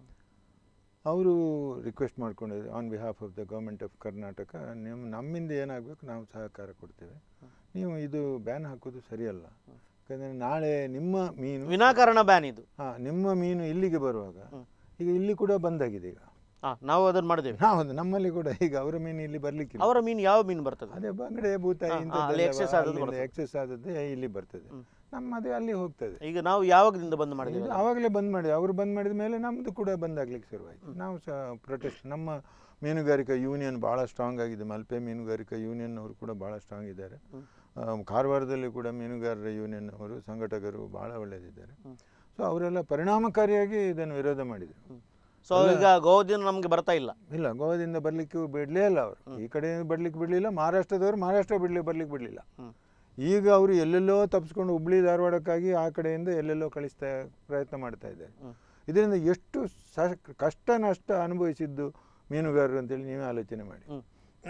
ಅವರು ರಿಕ್ವೆಸ್ಟ್ ಮಾಡ್ಕೊಂಡಿದ್ರು on behalf of the government of Karnataka ನಿಮ್ಮ ನಮ್ಮಿಂದ ಏನಾಗಬೇಕು ನಾವು ಸಹಕಾರ ಕೊಡ್ತೇವೆ ನೀವು ಇದು ಬ್ಯಾನ್ ಹಾಕೋದು ಸರಿಯಲ್ಲ ಯಾಕಂದರೆ ನಾಳೆ ನಿಮ್ಮ ಮೀನು ವಿನಾಕಾರಣ ಬ್ಯಾನ್ ಇದು ಹಾಂ ನಿಮ್ಮ ಮೀನು ಇಲ್ಲಿಗೆ ಬರುವಾಗ ಈಗ ಇಲ್ಲಿ ಕೂಡ ಬಂದಾಗಿದೆ ಈಗ ಹಾಂ ನಾವು ಅದನ್ನು ಮಾಡಿದ್ದೇವೆ ನಾವು ನಮ್ಮಲ್ಲಿ ಕೂಡ ಈಗ ಅವರ ಮೀನು ಇಲ್ಲಿ ಬರ್ಲಿಕ್ಕಿಲ್ಲ ಅವರ ಮೀನು ಯಾವ ಮೀನು ಬರ್ತದೆ ಅದೇ ಬಂಗಡೆ ಭೂತಾಯಿ ಹಾ, ಹಾ, ಅಲ್ಲಿ excess ಆದದ್ದು ಬರ್ತದೆ. ಎಕ್ಸಸ್ ಆದದ್ದೇ ಇಲ್ಲಿ ಬರ್ತದೆ ನಮ್ಮದೇ ಅಲ್ಲಿ ಹೋಗ್ತದೆ ಈಗ ನಾವು ಯಾವಾಗದಿಂದ ಬಂದ್ ಮಾಡಿದ್ದೇವೆ ಇದು ಆವಾಗಲೇ ಬಂದ್ ಮಾಡಿ ಅವರು ಬಂದ್ ಮಾಡಿದ ಮೇಲೆ ನಮ್ಮದು ಕೂಡ ಬಂದ್ ಆಗ್ಲಿಕ್ಕೆ ಶುರುವಾಯಿತು ನಾವು ಸಹ ಪ್ರೊಟೆಸ್ಟ್ ನಮ್ಮ ಮೀನುಗಾರಿಕಾ ಯೂನಿಯನ್ ಭಾಳ ಸ್ಟ್ರಾಂಗ್ ಆಗಿದೆ ಮಲ್ಪೆ ಮೀನುಗಾರಿಕಾ ಯೂನಿಯನ್ ಅವರು ಕೂಡ ಭಾಳ ಸ್ಟ್ರಾಂಗ್ ಇದ್ದಾರೆ ಆ, ಕಾರವಾರದಲ್ಲಿ ಕೂಡ ಮೀನುಗಾರರ ಯೂನಿಯನ್ ಅವರು ಸಂಘಟಕರು ಭಾಳ ಒಳ್ಳೆಯದಿದ್ದಾರೆ ಸೊ ಅವರೆಲ್ಲ ಪರಿಣಾಮಕಾರಿಯಾಗಿ ಇದನ್ನು ವಿರೋಧ ಮಾಡಿದರು ಸೊ ಈಗ ಗೋವಾದಿಂದ ನಮಗೆ ಬರ್ತಾ ಇಲ್ಲ ಇಲ್ಲ ಗೋವಾದಿಂದ ಬರ್ಲಿಕ್ಕೆ ಬಿಡಲೇ ಇಲ್ಲ ಅವರು ಈ ಕಡೆ ಬರ್ಲಿಕ್ಕೆ ಬಿಡಲಿಲ್ಲ ಮಹಾರಾಷ್ಟ್ರದವರು ಮಹಾರಾಷ್ಟ್ರ ಬಿಡ್ಲಿ ಬರ್ಲಿಕ್ಕೆ ಬಿಡಲಿಲ್ಲ ಹ್ಮ್. ಈಗ ಅವರು ಎಲ್ಲೆಲ್ಲೋ ತಪ್ಪಿಸ್ಕೊಂಡು ಹುಬ್ಳಿ ಧಾರವಾಡಕ್ಕಾಗಿ ಆ ಕಡೆಯಿಂದ ಎಲ್ಲೆಲ್ಲೋ ಕಳಿಸ್ತಾ ಪ್ರಯತ್ನ ಮಾಡ್ತಾ ಇದ್ದಾರೆ ಇದರಿಂದ ಎಷ್ಟು ಸ ಕಷ್ಟ ನಷ್ಟ ಅನುಭವಿಸಿದ್ದು ಮೀನುಗಾರರು ಅಂತೇಳಿ ನೀವೇ ಆಲೋಚನೆ ಮಾಡಿ ಹ್ಮ್.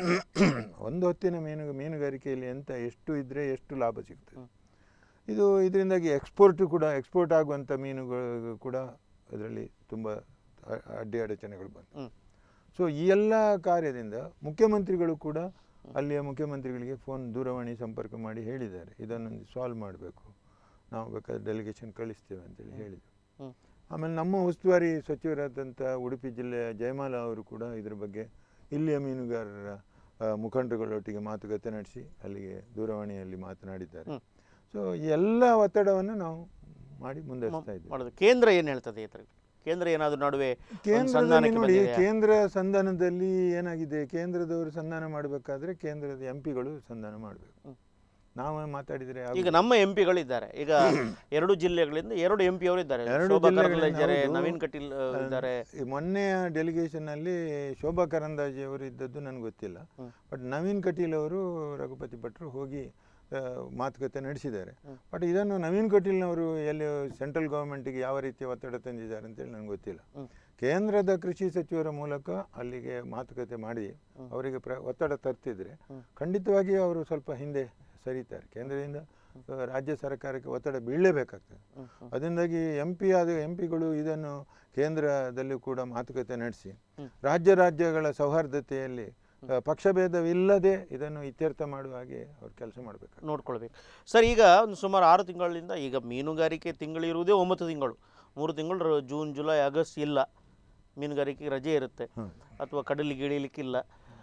ಒಂದು ಹೊತ್ತಿನ ಮೀನು ಮೀನುಗಾರಿಕೆಯಲ್ಲಿ ಎಂತ ಎಷ್ಟು ಇದ್ದರೆ ಎಷ್ಟು ಲಾಭ ಸಿಗ್ತದೆ ಇದು ಇದರಿಂದಾಗಿ ಎಕ್ಸ್ಪೋರ್ಟ್ ಕೂಡ ಎಕ್ಸ್ಪೋರ್ಟ್ ಆಗುವಂಥ ಮೀನುಗಳು ಕೂಡ ಅದರಲ್ಲಿ ತುಂಬ ಅ- ಅಡ್ಡಿ ಅಡಚಣೆಗಳು ಬಂತು ಹ್ಮ್. ಸೊ ಈ ಎಲ್ಲ ಕಾರ್ಯದಿಂದ ಮುಖ್ಯಮಂತ್ರಿಗಳು ಕೂಡ ಅಲ್ಲಿಯ ಮುಖ್ಯಮಂತ್ರಿಗಳಿಗೆ ಫೋನ್ ದೂರವಾಣಿ ಸಂಪರ್ಕ ಮಾಡಿ ಹೇಳಿದ್ದಾರೆ ಇದನ್ನು ಸಾಲ್ವ್ ಮಾಡಬೇಕು ನಾವು ಬೇಕಾದ್ರೆ ಡೆಲಿಗೇಷನ್ ಕಳಿಸ್ತೇವೆ ಅಂತೇಳಿ ಹೇಳಿದರು ಹ್ಮ್. ಆಮೇಲೆ ನಮ್ಮ ಉಸ್ತುವಾರಿ ಸಚಿವರಾದಂಥ ಉಡುಪಿ ಜಿಲ್ಲೆಯ ಜಯಮಾಲ ಅವರು ಕೂಡ ಇದ್ರ ಬಗ್ಗೆ ಇಲ್ಲಿಯ ಮೀನುಗಾರರ ಆ, ಮುಖಂಡರುಗಳೊಟ್ಟಿಗೆ ಮಾತುಕತೆ ನಡೆಸಿ ಅಲ್ಲಿಗೆ ದೂರವಾಣಿಯಲ್ಲಿ ಮಾತನಾಡಿದ್ದಾರೆ ಹ್ಮ್. ಸೊ ಈ ಎಲ್ಲ ಒತ್ತಡವನ್ನು ನಾವು ಮಾಡಿ ಮುಂದುವರಿಸ್ತಾ ಇದ್ದೀವಿ ಮಾಡೋದು ಕೇಂದ್ರ ಏನು ಹೇಳ್ತದೆ ಇದರಲ್ಲಿ ಕೇಂದ್ರ ಏನಾದರೂ ನಡುವೆ ಒಂದು ಕೇಂದ್ರದಲ್ಲಿ ಸಂಧಾನಕ್ಕೆ ನೋಡಿ ಬಂದಿದೆಯಾ? ಕೇಂದ್ರ ಸಂಧಾನದಲ್ಲಿ ಏನಾಗಿದೆ ಕೇಂದ್ರದವರು ಸಂಧಾನ ಮಾಡಬೇಕಾದ್ರೆ ಕೇಂದ್ರದ ಎಂ ಪಿಗಳು ಸಂಧಾನ ಮಾಡಬೇಕು ಹ್ಮ್. ನಾವು ಮಾತಾಡಿದರೆ ಈಗ ನಮ್ಮ ಎಂ ಪಿಗಳಿದ್ದಾರೆ ಈಗ ಎರಡು ಜಿಲ್ಲೆಗಳಿಂದ ಎರಡು ಎಂ ಪಿ ಅವರು ಇದ್ದಾರೆ ಎರಡು ಶೋಭಾ ಜಿಲ್ಲೆಗಳಿಂದ ಕರಂದ್ಲಾಜೆ ಇದ್ದಾರೆ ಹೌದು. ನವೀನ್ ಕಟೀಲ್ ಆ, ಇದ್ದಾರೆ ಈ ಮೊನ್ನೆಯ ಡೆಲಿಗೇಷನ್ನಲ್ಲಿ ಶೋಭಾ ಕರಂದಾಜೆ ಅವರು ಇದ್ದದ್ದು ನನಗೆ ಗೊತ್ತಿಲ್ಲ ಹ್ಮ್. ಬಟ್ ನವೀನ್ ಕಟೀಲ್ ಅವರು ರಘುಪತಿ ಭಟ್ರು ಹೋಗಿ ಆ, ಮಾತುಕತೆ ನಡೆಸಿದ್ದಾರೆ ಹ್ಮ್. ಬಟ್ ಇದನ್ನು ನವೀನ್ ಕಟೀಲ್ನವರು ಎಲ್ಲಿ ಸೆಂಟ್ರಲ್ ಗೌರ್ಮೆಂಟಿಗೆ ಯಾವ ರೀತಿ ಒತ್ತಡ ತಂದಿದ್ದಾರೆ ಅಂತೇಳಿ ನನಗೆ ಗೊತ್ತಿಲ್ಲ ಹ್ಮ್. ಕೇಂದ್ರದ ಕೃಷಿ ಸಚಿವರ ಮೂಲಕ ಅಲ್ಲಿಗೆ ಮಾತುಕತೆ ಮಾಡಿ ಅವರಿಗೆ ಪ್ರ ಒತ್ತಡ ತರ್ತಿದ್ರೆ ಹ್ಮ್. ಖಂಡಿತವಾಗಿ ಅವರು ಸ್ವಲ್ಪ ಹಿಂದೆ ಸರಿತಾರೆ ಕೇಂದ್ರದಿಂದ ಆ, ರಾಜ್ಯ ಸರ್ಕಾರಕ್ಕೆ ಒತ್ತಡ ಬೀಳಲೇಬೇಕಾಗ್ತದೆ ಹ್ಮ್, ಹ್ಮ್. ಅದರಿಂದಾಗಿ ಎಂ ಪಿ ಆದ ಎಂ ಪಿಗಳು ಇದನ್ನು ಕೇಂದ್ರದಲ್ಲೂ ಕೂಡ ಮಾತುಕತೆ ನಡೆಸಿ ಹ್ಮ್. ರಾಜ್ಯ ರಾಜ್ಯಗಳ ಸೌಹಾರ್ದತೆಯಲ್ಲಿ ಆ, ಪಕ್ಷಭೇದವಿಲ್ಲದೆ ಇದನ್ನು ಇತ್ಯರ್ಥ ಮಾಡುವ ಹಾಗೆ ಅವ್ರು ಕೆಲಸ ಮಾಡಬೇಕು ನೋಡ್ಕೊಳ್ಬೇಕು ಸರ್ ಈಗ ಒಂದು ಸುಮಾರು ಆರು ತಿಂಗಳಿಂದ ಈಗ ಮೀನುಗಾರಿಕೆ ತಿಂಗಳಿರುವುದೇ ಒಂಬತ್ತು ತಿಂಗಳು ಮೂರು ತಿಂಗಳು ರ- ಜೂನ್ ಜುಲೈ ಆಗಸ್ಟ್ ಇಲ್ಲ ಮೀನುಗಾರಿಕೆಗೆ ರಜೆ ಇರುತ್ತೆ ಹ್ಮ್. ಅಥವಾ ಕಡಲಿಗೆ ಇಳಿಲಿಕ್ಕಿಲ್ಲ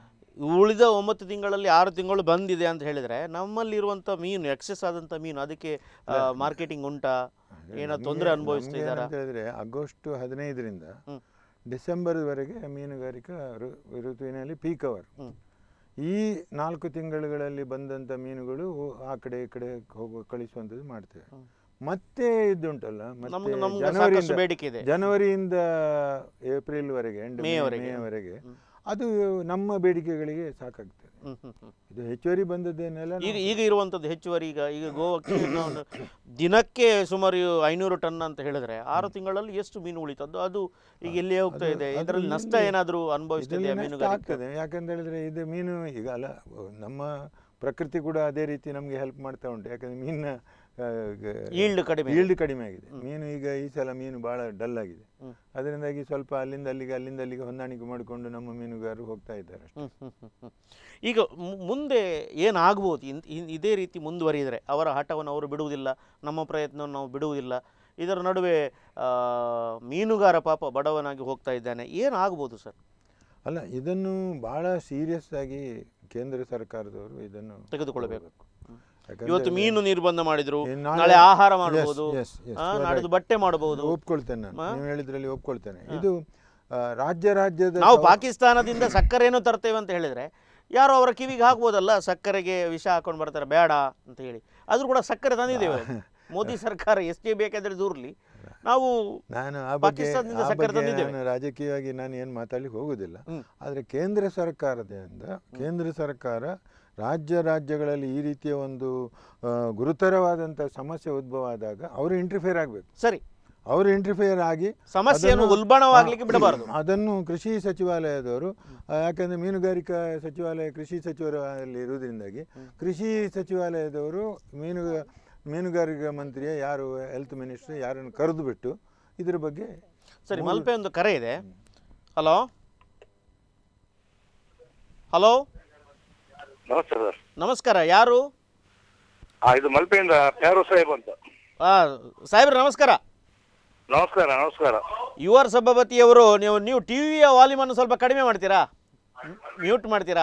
ಉಳಿದ ಒಂಬತ್ತು ತಿಂಗಳಲ್ಲಿ ಆರು ತಿಂಗಳು ಬಂದಿದೆ ಅಂತ ಹೇಳಿದರೆ ನಮ್ಮಲ್ಲಿರುವಂಥ ಮೀನು ಎಕ್ಸೆಸ್ ಆದಂಥ ಮೀನು ಅದಕ್ಕೆ ಮಾರ್ಕೆಟಿಂಗ್ ಉಂಟಾ ಏನೋ ತೊಂದರೆ ಅನುಭವಿಸ್ತಾ ಇದ್ದಾರಾ ಅಂತ ಹೇಳಿದ್ರೆ ಆಗಸ್ಟ್ ಹದಿನೈದರಿಂದ ಹ್ಮ್. ಡಿಸೆಂಬರ್ವರೆಗೆ ಮೀನುಗಾರಿಕಾ ಋ- ಋತುವಿನಲ್ಲಿ ಪೀಕ್ ಅವರ್ ಹ್ಮ್. ಈ ನಾಲ್ಕು ತಿಂಗಳುಗಳಲ್ಲಿ ಬಂದಂಥ ಮೀನುಗಳು ಆ ಕಡೆ ಈ ಕಡೆ ಹೋಗುವ ಕಳಿಸುವಂಥದ್ದು ಮಾಡ್ತೇವೆ ಹ್ಮ್. ಮತ್ತೆ ಇದುಂಟಲ್ಲ ಮತ್ತೆ ನಮ್ಗೆ ನಮ್ಗೆ ಸಾಕಷ್ಟು ಜನವರಿಯಿಂದ ಬೇಡಿಕೆ ಇದೆ ಜನವರಿಯಿಂದ ಏಪ್ರಿಲ್ವರೆಗೆ ಎಂಡ್ ಮೇವರೆಗೆ. ಮೇವರೆಗೆ ಹ್ಮ್. ಅದು ನಮ್ಮ ಬೇಡಿಕೆಗಳಿಗೆ ಸಾಕಾಗ್ತದೆ ಹ್ಮ್, ಹ್ಮ್, ಹ್ಮ್. ಇದು ಹೆಚ್ಚುವರಿ ಬಂದದ್ದೇನೆಲ್ಲ ಈಗ ಈಗ ಇರುವಂಥದ್ದು ಹೆಚ್ಚುವರಿ ಈಗ ಈಗ ಗೋವಾಕ್ಕೆ ನಾವು ದಿನಕ್ಕೆ ಸುಮಾರು ಐನೂರು ಟನ್ ಅಂತ ಹೇಳಿದ್ರೆ ಆರು ತಿಂಗಳಲ್ಲಿ ಎಷ್ಟು ಮೀನು ಉಳಿತದ್ದು ಅದು ಈಗ ಎಲ್ಲಿ ಹೋಗ್ತಾ ಅದು- ಇದೆ ಅದು ಇದರಲ್ಲಿ ನಷ್ಟ ಇಲ್ಲಿ- ಏನಾದರೂ ಇದರಲ್ಲಿ ಅನುಭವಿಸ್ತಿದೆಯಾ ನಷ್ಟ ಮೀನುಗಾರಿಕೆ ಆಗ್ತದೆ ಯಾಕಂತ ಹೇಳಿದ್ರೆ ಇದು ಮೀನು ಈಗ ಅಲ್ಲ ನಮ್ಮ ಪ್ರಕೃತಿ ಕೂಡ ಅದೇ ರೀತಿ ನಮಗೆ ಹೆಲ್ಪ್ ಮಾಡ್ತಾ ಉಂಟು ಯಾಕಂದ್ರೆ ಮೀನಿನ ಈಲ್ಡ್ ಕಡಿಮೆ ಈಲ್ಡ್ ಕಡಿಮೆ ಆಗಿದೆ ಮೀನು ಈಗ ಈ ಸಲ ಮೀನು ಭಾಳ ಡಲ್ ಆಗಿದೆ ಹ್ಮ್. ಅದರಿಂದಾಗಿ ಸ್ವಲ್ಪ ಅಲ್ಲಿಂದ ಅಲ್ಲಿಗೆ ಅಲ್ಲಿಂದ ಅಲ್ಲಿಗೆ ಹೊಂದಾಣಿಕೆ ಮಾಡಿಕೊಂಡು ನಮ್ಮ ಮೀನುಗಾರರು ಹೋಗ್ತಾ ಇದ್ದಾರೆ ಅಷ್ಟೇ. ಹ್ಮ್, ಹ್ಮ್, ಹ್ಮ್, ಹ್ಮ್. ಈಗ ಮು- ಮುಂದೆ ಏನಾಗ್ಬೋದು ಇನ್- ಇನ್- ಇದೇ ರೀತಿ ಮುಂದುವರಿದರೆ ಅವರ ಹಠವನ್ನು ಅವರು ಬಿಡುವುದಿಲ್ಲ ನಮ್ಮ ಪ್ರಯತ್ನವನ್ನು ನಾವು ಬಿಡುವುದಿಲ್ಲ ಇದರ ನಡುವೆ ಆ, ಮೀನುಗಾರ ಪಾಪ ಬಡವನಾಗಿ ಹೋಗ್ತಾ ಇದ್ದಾನೆ ಏನಾಗ್ಬೋದು ಸರ್ ಅಲ್ಲ ಇದನ್ನು ಭಾಳ ಸೀರಿಯಸ್ ಆಗಿ ಕೇಂದ್ರ ಸರ್ಕಾರದವರು ಇದನ್ನು ತೆಗೆದುಕೊಳ್ಬೇಕು. ತಗೊಳ್ಬೇಕು. ಯಾಕಂದ್ರೆ ಇವತ್ತು ಮೀನು ನಿರ್ಬಂಧ ಮಾಡಿದ್ರು ಈ ನಾಳೆ- ನಾಳೆ ಆಹಾರ Yes, ಮಾಡಬಹುದು yes, yes, ಆ, you are ನಾಡಿದ್ದು right. ಬಟ್ಟೆ ಮಾಡಬಹುದು ಒಪ್ಕೊಳ್ತೇನೆ ನಾನು ಹಾ? ನೀವು ಹೇಳಿದ್ರಲ್ಲಿ ಒಪ್ಕೊಳ್ತೇನೆ ಇದು ಆ, ರಾಜ್ಯ ರಾಜ್ಯದ ನಾವು ಸವ- ಪಾಕಿಸ್ತಾನದಿಂದ ಸಕ್ಕರೆಯನ್ನು ತರ್ತೇವೆ ಅಂತ ಹೇಳಿದ್ರೆ ಯಾರೋ ಅವರ ಕಿವಿಗೆ ಹಾಕ್ಬೋದಲ್ಲ ಸಕ್ಕರೆಗೆ ವಿಷ ಹಾಕೊಂಡು ಬರ್ತಾರೆ ಬೇಡ ಅಂತ ಹೇಳಿ ಆದ್ರೂ ಕೂಡ ಸಕ್ಕರೆ ತಂದಿದ್ದೇವೆ ಮೋದಿ ಸರ್ಕಾರ ಎಷ್ಟೇ ಬೇಕಾದ್ರೆ ದೂರ್ಲಿ ನಾವು ನಾನು ಆ ಬಗ್ಗೆ ಪಾಕಿಸ್ತಾನದಿಂದ ಆ ಸಕ್ಕರೆ ಬಗ್ಗೆ ತಂದಿದ್ದೇವೆ. ನಾನು ರಾಜಕೀಯವಾಗಿ ನಾನು ಏನು ಮಾತಾಡ್ಲಿಕ್ಕೆ ಹೋಗುದಿಲ್ಲ ಹ್ಮ್. ಆದರೆ ಕೇಂದ್ರ ಸರ್ಕಾರದಿಂದ ಕೇಂದ್ರ ಸರ್ಕಾರ ರಾಜ್ಯ ರಾಜ್ಯಗಳಲ್ಲಿ ಈ ರೀತಿಯ ಒಂದು ಆ, ಗುರುತರವಾದಂಥ ಸಮಸ್ಯೆ ಉದ್ಭವ ಆದಾಗ ಅವರು ಇಂಟರ್ಫಿಯರ್ ಆಗಬೇಕು ಸರಿ ಅವರು ಇಂಟರ್ಫಿಯರ್ ಆಗಿ ಸಮಸ್ಯೆಯನ್ನು ಅದನ್ನು- ಉಲ್ಬಣವಾಗ್ಲಿಕ್ಕೆ ಬಿಡಬಾರದು ಅದನ್ನು ಕೃಷಿ ಸಚಿವಾಲಯದವರು ಆ, ಯಾಕಂದ್ರೆ ಮೀನುಗಾರಿಕಾ ಸಚಿವಾಲಯ ಕೃಷಿ ಸಚಿವರಲ್ಲಿ ಇರುವುದರಿಂದಾಗಿ ಕೃಷಿ ಸಚಿವಾಲಯದವರು ಮೀನು ಮೀನುಗಾರಿಕಾ ಮಂತ್ರಿಯ ಯಾರು ಹೆಲ್ತ್ ಮಿನಿಸ್ಟರ್ ಯಾರನ್ನು ಕರೆದು ಬಿಟ್ಟು ಇದ್ರ ಬಗ್ಗೆ ಸರಿ ಮೂರು- ಮಲ್ಪೆ ಒಂದು ಕರೆ ಇದೆ ಹಲೋ ಹಲೋ ನಮಸ್ತೆ ಸರ್ ನಮಸ್ಕಾರ ಯಾರು ಆ ಇದು ಮಲ್ಪೆಯಿಂದ ಪ್ಯಾರು ಸಾಹೇಬ್ ಅಂತ ಆ, ಸಾಹೇಬ್ರೆ ನಮಸ್ಕಾರ ನಮಸ್ಕಾರ ನಮಸ್ಕಾರ ಯು ಆರ್ ಸಭಾಪತಿಯವರು ನೀವು ನೀವು ಟಿ ವಿಯ ವಾಲ್ಯೂಮನ್ನು ಸ್ವಲ್ಪ ಕಡಿಮೆ ಮಾಡ್ತೀರಾ ಮ್ಯೂಟ್ ಮಾಡ್ತೀರಾ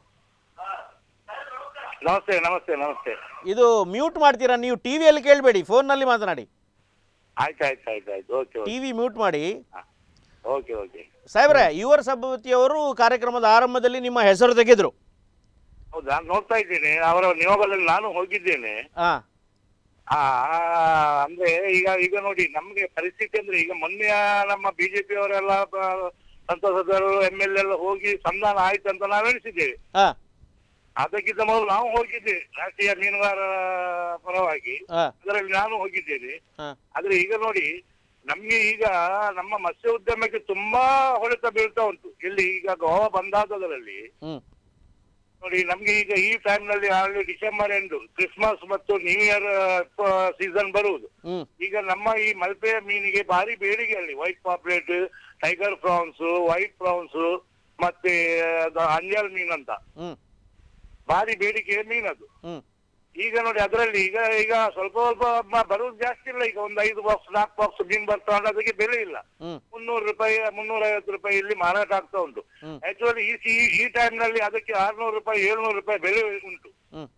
ನಮಸ್ತೆ ನಮಸ್ತೆ ನಮಸ್ತೆ ಇದು ಮ್ಯೂಟ್ ಮಾಡ್ತೀರಾ ನೀವು ಟಿ ವಿಯಲ್ಲಿ ಕೇಳಬೇಡಿ ಫೋನ್ನಲ್ಲಿ ಮಾತನಾಡಿ ಆಯ್ತು ಆಯ್ತು ಆಯ್ತು ಆಯ್ತು ಓಕೆ ಟಿ ವಿ ಮ್ಯೂಟ್ ಮಾಡಿ ಓಕೆ ಓಕೆ ಸಾಹೇಬ್ರೆ ಯು ಆರ್ ಸಭಾಪತಿಯವರು ಕಾರ್ಯಕ್ರಮದ ಆರಂಭದಲ್ಲಿ ನಿಮ್ಮ ಹೆಸರು ತೆಗೆದ್ರು ಹೌದು ನಾನು ನೋಡ್ತಾ ಇದ್ದೀನಿ ಅವರ ನಿಯೋಗದಲ್ಲಿ ನಾನು ಹೋಗಿದ್ದೇನೆ ಹಾ ಆ ಆ, ಅಂದ್ರೆ ಈಗ ಈಗ ನೋಡಿ ನಮ್ಗೆ ಪರಿಸ್ಥಿತಿ ಅಂದ್ರೆ ಈಗ ಮೊನ್ನೆ ನಮ್ಮ ಬಿಜೆಪಿ ಅವರೆಲ್ಲ ಬ- ಸಂಸದರು ಎಂ ಎಲ್ ಎಲ್ಲ ಹೋಗಿ ಸಂಧಾನ ಆಯ್ತು ಅಂತ ನಾವು ಎಣಿಸಿದ್ದೇವೆ ಹಾ ಅದಕ್ಕಿಂತ ಮೊದಲು ನಾವು ಹೋಗಿದ್ದೇವೆ ರಾಷ್ಟ್ರೀಯ ಮೀನುಗಾರರ ಪರವಾಗಿ ಹಾ ಅದರಲ್ಲಿ ನಾನು ಹೋಗಿದ್ದೇನೆ ಹಾ ಆದ್ರೆ ಈಗ ನೋಡಿ ನಮ್ಗೆ ಈಗ ನಮ್ಮ ಮತ್ಸ್ಯ ಉದ್ಯಮಕ್ಕೆ ತುಂಬಾ ಹೊಡೆತ ಬೀಳ್ತಾ ಉಂಟು ಇಲ್ಲಿ ಈಗ ಗೋವಾ ಬಂದಾದರಲ್ಲಿ ಹ್ಮ್ ನೋಡಿ ನಮ್ಗೆ ಈಗ ಈ ಟೈಮ್ ನಲ್ಲಿ ಆಲ್ರೆಡಿ ಡಿಸೆಂಬರ್ ಎಂಡು ಕ್ರಿಸ್ಮಸ್ ಮತ್ತು ನ್ಯೂ ಇಯರ್ ಸೀಸನ್ ಬರುವುದು ಹ್ಮ್ ಈಗ ನಮ್ಮ ಈ ಮಲ್ಪೆ ಮೀನಿಗೆ ಭಾರಿ ಬೇಡಿಕೆ ಅಲ್ಲಿ ವೈಟ್ ಪಾಪ್ಲೆಟ್ ಟೈಗರ್ ಪ್ರಾನ್ಸ್ ವೈಟ್ ಪ್ರಾನ್ಸ್ ಮತ್ತೆ ಅದು ಅಂಜಲ್ ಮೀನ್ ಅಂತ ಹ್ಮ್ ಭಾರಿ ಬೇಡಿಕೆ ಮೀನದು ಹ್ಮ್ ಈಗ ನೋಡಿ ಅದರಲ್ಲಿ ಈಗ ಈಗ ಸ್ವಲ್ಪ ಸ್ವಲ್ಪ ಮ- ಬರುವುದು ಜಾಸ್ತಿ ಇಲ್ಲ ಈಗ ಒಂದು ಐದು ಬಾಕ್ಸ್ ನಾಲ್ಕು ಬಾಕ್ಸ್ ಮೀನ್ ಬರ್ತಾ ಉಂಟು ಅದಕ್ಕೆ ಬೆಲೆ ಇಲ್ಲ ಹ್ಮ್ ಮುನ್ನೂರು ರೂಪಾಯಿ ಮುನ್ನೂರ ಐವತ್ತು ರೂಪಾಯಿ ಇಲ್ಲಿ ಮಾರಾಟ ಆಗ್ತಾ ಉಂಟು ಹ್ಮ್. ಆಕ್ಚುಲಿ ಈ ಈ- ಈ ಟೈಮ್ ನಲ್ಲಿ ಅದಕ್ಕೆ ಆರ್ನೂರು ರೂಪಾಯಿ ಏಳ್ನೂರು ರೂಪಾಯಿ ಬೆಲೆ ಉಂಟು ಹ್ಮ್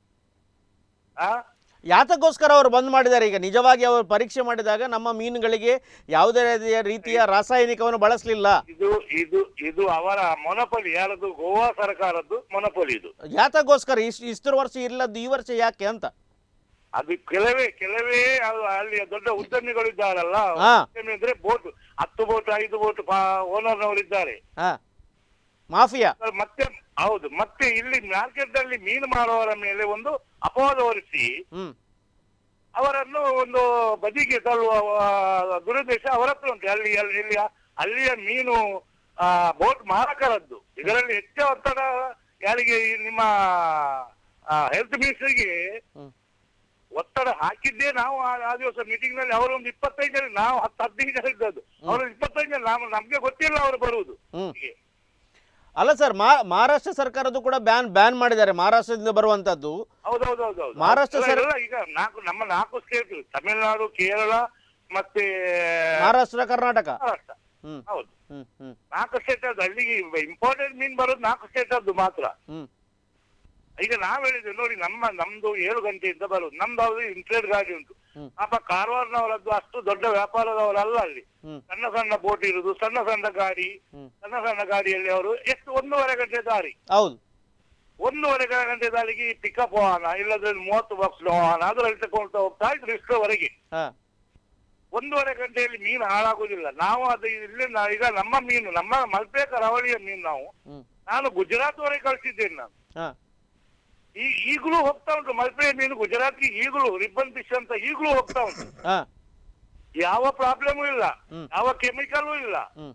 ಆ ಯಾತಕ್ಕೋಸ್ಕರ ಅವರು ಬಂದ್ ಮಾಡಿದ್ದಾರೆ ಈಗ ನಿಜವಾಗಿ ಅವರು ಪರೀಕ್ಷೆ ಮಾಡಿದಾಗ ನಮ್ಮ ಮೀನುಗಳಿಗೆ ಯಾವುದೇ ರೀತಿಯ- ರೀತಿಯ ರಾಸಾಯನಿಕವನ್ನು ಬಳಸಲಿಲ್ಲ ಇದು ಇದು ಇದು ಅವರ ಮೊನಪಲಿ ಯಾರದು ಗೋವಾ ಸರ್ಕಾರದ್ದು ಮೊನಪಲಿ ಇದು ಯಾತಕ್ಕೋಸ್ಕರ ಇಷ್ಟು ಇಷ್ಟು ವರ್ಷ ಇಲ್ಲದ್ದು ಈ ವರ್ಷ ಯಾಕೆ ಅಂತ ಅದು ಕೆಲವೇ ಕೆಲವೇ ಅದು ಅಲ್ಲಿ ದೊಡ್ಡ ಉದ್ಯಮಿಗಳು ಇದ್ದಾರಲ್ಲ ಹಾ. ಉದ್ಯಮಿ ಅಂದ್ರೆ ಬೋಟ್ ಹತ್ತು ಬೋಟ್ ಐದು ಬೋಟ್ ಓನರ್ನವರು ಇದ್ದಾರೆ ಹಾ ಮಾಫಿಯಾ ಮತ್ತೆ ಹೌದು ಮತ್ತೆ ಇಲ್ಲಿ ಮಾರ್ಕೆಟ್ ಅಲ್ಲಿ ಮೀನು ಮಾರುವವರ ಮೇಲೆ ಒಂದು ಅಪವಾದ ಹೊರಿಸಿ ಹ್ಮ್ ಅವರನ್ನು ಒಂದು ಬದಿಗೆ ತಳ್ಳುವ ಆ, ದುರುದ್ದೇಶ ಅವರ ಹತ್ರ ಉಂಟು ಅಲ್ಲಿ ಅಲ್ಲಿ ಇಲ್ಲಿ ಅಲ್ಲಿಯ ಮೀನು ಆ, ಬೋಟ್ ಮಾರಕರದ್ದು ಇದರಲ್ಲಿ ಹೆಚ್ಚು ಒತ್ತಡ ಯಾರಿಗೆ ಈ ನಿಮ್ಮ ಹೆಲ್ತ್ ಮಿನಿಸ್ಟರ್ಗೆ ಹ್ಮ್. ಒತ್ತಡ ಹಾಕಿದ್ದೇ ನಾವು ಆ- ಆ ದಿವಸ ಮೀಟಿಂಗ್ ನಲ್ಲಿ ಅವರು ಒಂದು ಇಪ್ಪತ್ತೈದು ಜನ ನಾವು ಹತ್ತು ಹದಿನೈದು ಜನ ಇದ್ದದ್ದು ಅವರು ಇಪ್ಪತ್ತೈದು ಜನ ನಾವು ನಮ್ಗೆ ಗೊತ್ತಿಲ್ಲ ಅವರು ಬರುವುದು ಹ್ಮ್ ಹೀಗೆ. ಅಲ್ಲ ಸರ್ ಮಹಾರಾಷ್ಟ್ರ ಸರ್ಕಾರದ್ದು ಕೂಡ ಬ್ಯಾನ್ ಬ್ಯಾನ್ ಮಾಡಿದ್ದಾರೆ ಮಹಾರಾಷ್ಟ್ರದಿಂದ ಬರುವಂತದ್ದು ಹೌದೌದೌದು ಮಹಾರಾಷ್ಟ್ರ ಸರ್- ಈಗ ನಾಲ್ಕು ನಮ್ಮ ನಾಲ್ಕು ಸ್ಟೇಟ್ ತಮಿಳುನಾಡು ಕೇರಳ ಮತ್ತೆ ಮಹಾರಾಷ್ಟ್ರ ಕರ್ನಾಟಕ ಮಹಾರಾಷ್ಟ್ರ ಹ್ಮ್ ಹೌದು ಹ್ಮ್ ಹ್ಮ್ ನಾಲ್ಕು ಸ್ಟೇಟ್ ಅದು ಅಲ್ಲಿಗೆ ಇಂಪಾರ್ಟೆಂಟ್ ಮೀನ್ ಬರೋದು ನಾಲ್ಕು ಸ್ಟೇಟ್ ಅದು ಮಾತ್ರ ಹ್ಮ್ ಈಗ ನಾವ್ ಹೇಳಿದ್ವಿ ನೋಡಿ ನಮ್ಮ ನಮ್ದು ಏಳು ಗಂಟೆಯಿಂದ ಬರುದು ನಮ್ದು ಅವ್ರು ಇಂಟ್ರೇಡ್ ಗಾಡಿ ಉಂಟು ಹ್ಮ್. ಪಾಪ ಕಾರವಾರನವರದ್ದು ಅಷ್ಟು ದೊಡ್ಡ ವ್ಯಾಪಾರದವರಲ್ಲ ಅಲ್ಲಿ ಹ್ಮ್ ಸಣ್ಣ ಸಣ್ಣ ಬೋಟ್ ಇರುದು ಸಣ್ಣ ಸಣ್ಣ ಗಾಡಿ ಹ್ಮ್ ಸಣ್ಣ ಸಣ್ಣ ಗಾಡಿಯಲ್ಲಿ ಅವರು ಎಷ್ಟು ಒಂದೂವರೆ ಗಂಟೆ ದಾರಿ ಹೌದು ಒಂದೂವರೆ ಗಂಟೆ ದಾರಿಗೆ ಪಿಕಪ್ ವಾಹನ ಇಲ್ಲದ್ರೆ ಮೂವತ್ತು ಬಾಕ್ಸ್ ವಾಹನ ಅದರಲ್ಲಿ ತಗೊಳ್ತಾ ಹೋಗ್ತಾ ಇದ್ರು ಇಷ್ಟರವರೆಗೆ ಹಾ ಒಂದೂವರೆ ಗಂಟೆಯಲ್ಲಿ ಮೀನು ಹಾಳಾಗುದಿಲ್ಲ ನಾವು ಅದು ಇಲ್ಲಿ ನಾ- ಈಗ ನಮ್ಮ ಮೀನು ನಮ್ಮ ಮಲ್ಪೆ ಕರಾವಳಿಯ ಮೀನು ನಾವು ಹ್ಮ್ ನಾನು ಗುಜರಾತ್ ವರೆಗೆ ಕಳಿಸಿದ್ದೇನೆ ನಾನು ಹಾ ಈ ಈಗಲೂ ಹೋಗ್ತಾ ಉಂಟು ಮಲ್ಪೆ ಮೀನು ಗುಜರಾತ್ಗೆ ಈಗಲೂ ರಿಬ್ಬನ್ ಫಿಶ್ ಅಂತ ಈಗಲೂ ಹೋಗ್ತಾ ಉಂಟು ಹಾ ಯಾವ ಪ್ರಾಬ್ಲಮೂ ಇಲ್ಲ ಹ್ಮ್. ಯಾವ ಕೆಮಿಕಲ್ಲು ಇಲ್ಲ ಹ್ಮ್